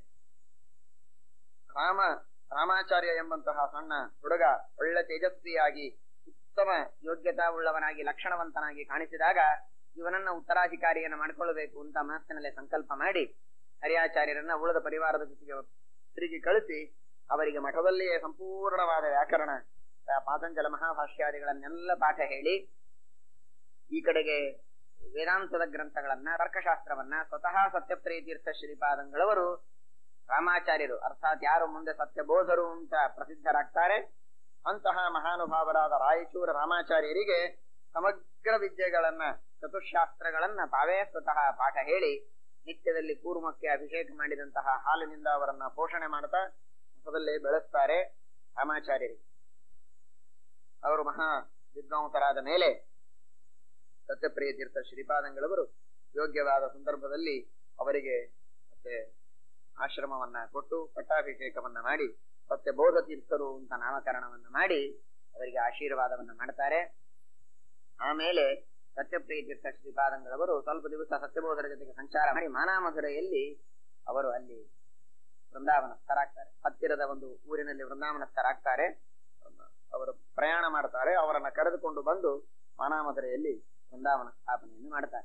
ರಾಮ ರಾಮಾಚಾರ್ಯ ಎಂಬಂತಹ ಸಣ್ಣ ಹುಡುಗ ಒಳ್ಳೆ ತೇಜಸ್ವಿಯಾಗಿ ಉತ್ತಮ ಯೋಗ್ಯತಾ ಉಳ್ಳವನಾಗಿ ಲಕ್ಷಣವಂತನಾಗಿ ಕಾಣಿಸಿದಾಗ ಇವನನ್ನ ಉತ್ತರಾಧಿಕಾರಿಯನ್ನ ಮಾಡ್ಕೊಳ್ಬೇಕು ಅಂತ ಮನಸ್ಸಿನಲ್ಲೇ ಸಂಕಲ್ಪ ಮಾಡಿ ಹರಿಯಾಚಾರ್ಯರನ್ನ ಉಳಿದ ಪರಿವಾರದ ಜೊತೆಗೆ ತಿರುಗಿ ಕಳಿಸಿ ಅವರಿಗೆ ಮಠದಲ್ಲಿಯೇ ಸಂಪೂರ್ಣವಾದ ವ್ಯಾಕರಣ ಪಾತಂಜಲ ಮಹಾಭಾಷ್ಯಾದಿಗಳನ್ನೆಲ್ಲ ಪಾಠ ಹೇಳಿ ಈ ಕಡೆಗೆ ವೇದಾಂತದ ಗ್ರಂಥಗಳನ್ನ ತರ್ಕಶಾಸ್ತ್ರವನ್ನ ಸ್ವತಃ ಸತ್ಯಪ್ರಿಯ ತೀರ್ಥ ಶ್ರೀಪಾದಂಗಳವರು ರಾಮಾಚಾರ್ಯರು ಅರ್ಥಾತ್ ಯಾರು ಮುಂದೆ ಸತ್ಯಬೋಧರು ಅಂತ ಪ್ರಸಿದ್ಧರಾಗ್ತಾರೆ ಅಂತಹ ಮಹಾನುಭಾವರಾದ ರಾಯಚೂರ ರಾಮಾಚಾರ್ಯರಿಗೆ ಸಮಗ್ರ ವಿದ್ಯೆಗಳನ್ನ ಚತುಶಾಸ್ತ್ರಗಳನ್ನ ತಾವೇ ಸ್ವತಃ ಪಾಠ ಹೇಳಿ ನಿತ್ಯದಲ್ಲಿ ಕೂರ್ಮಕ್ಕೆ ಅಭಿಷೇಕ ಮಾಡಿದಂತಹ ಹಾಲಿನಿಂದ ಅವರನ್ನ ಪೋಷಣೆ ಮಾಡ್ತಾ ಮುಖದಲ್ಲೇ ಬೆಳೆಸ್ತಾರೆ ರಾಮಾಚಾರ್ಯರಿಗೆ ಅವರು ಮಹಾ ವಿದ್ವಾಂಸರಾದ ಮೇಲೆ ಸತ್ಯಪ್ರಿಯ ತೀರ್ಥ ಶ್ರೀಪಾದಂಗಳವರು ಯೋಗ್ಯವಾದ ಸಂದರ್ಭದಲ್ಲಿ ಅವರಿಗೆ ಮತ್ತೆ ಆಶ್ರಮವನ್ನ ಕೊಟ್ಟು ಪಟ್ಟಾಭಿಷೇಕವನ್ನ ಮಾಡಿ ಸತ್ಯಬೋಧ ತೀರ್ಥರು ಅಂತ ನಾಮಕರಣವನ್ನ ಮಾಡಿ ಅವರಿಗೆ ಆಶೀರ್ವಾದವನ್ನ ಮಾಡ್ತಾರೆ ಆಮೇಲೆ ಸತ್ಯಪ್ರಿಯ ತೀರ್ಥ ಶ್ರೀಪಾದಂಗಳವರು ಸ್ವಲ್ಪ ದಿವಸ ಸತ್ಯಬೋಧರ ಜೊತೆಗೆ ಸಂಚಾರ ಮಾಡಿ ಮಾನಾಮಧುರೆಯಲ್ಲಿ ಅವರು ಅಲ್ಲಿ ವೃಂದಾವನಸ್ಥರಾಗ್ತಾರೆ ಹತ್ತಿರದ ಒಂದು ಊರಿನಲ್ಲಿ ವೃಂದಾವನಸ್ಥರಾಗ್ತಾರೆ ಅವರು ಪ್ರಯಾಣ ಮಾಡ್ತಾರೆ ಅವರನ್ನ ಕರೆದುಕೊಂಡು ಬಂದು ಮಾನಾಮಧುರೆಯಲ್ಲಿ ವೃಂದಾವನ ಸ್ಥಾಪನೆಯನ್ನು ಮಾಡ್ತಾರೆ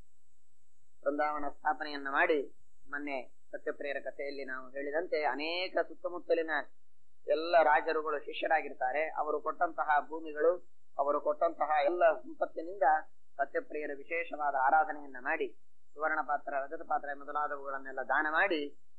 ವೃಂದಾವನ ಸ್ಥಾಪನೆಯನ್ನ ಮಾಡಿ ಮೊನ್ನೆ ಸತ್ಯಪ್ರಿಯರ ಕಥೆಯಲ್ಲಿ ನಾವು ಹೇಳಿದಂತೆ ಅನೇಕ ಸುತ್ತಮುತ್ತಲಿನ ಎಲ್ಲ ರಾಜರುಗಳು ಶಿಷ್ಯರಾಗಿರ್ತಾರೆ ಅವರು ಕೊಟ್ಟಂತಹ ಭೂಮಿಗಳು ಅವರು ಕೊಟ್ಟಂತಹ ಎಲ್ಲ ಸಂಪತ್ತಿನಿಂದ ಸತ್ಯಪ್ರಿಯರ ವಿಶೇಷವಾದ ಆರಾಧನೆಯನ್ನ ಮಾಡಿ ಸುವರ್ಣ ಪಾತ್ರ ರಜತ ಪಾತ್ರ ಮೊದಲಾದವುಗಳನ್ನೆಲ್ಲ ದಾನ ಮಾಡಿ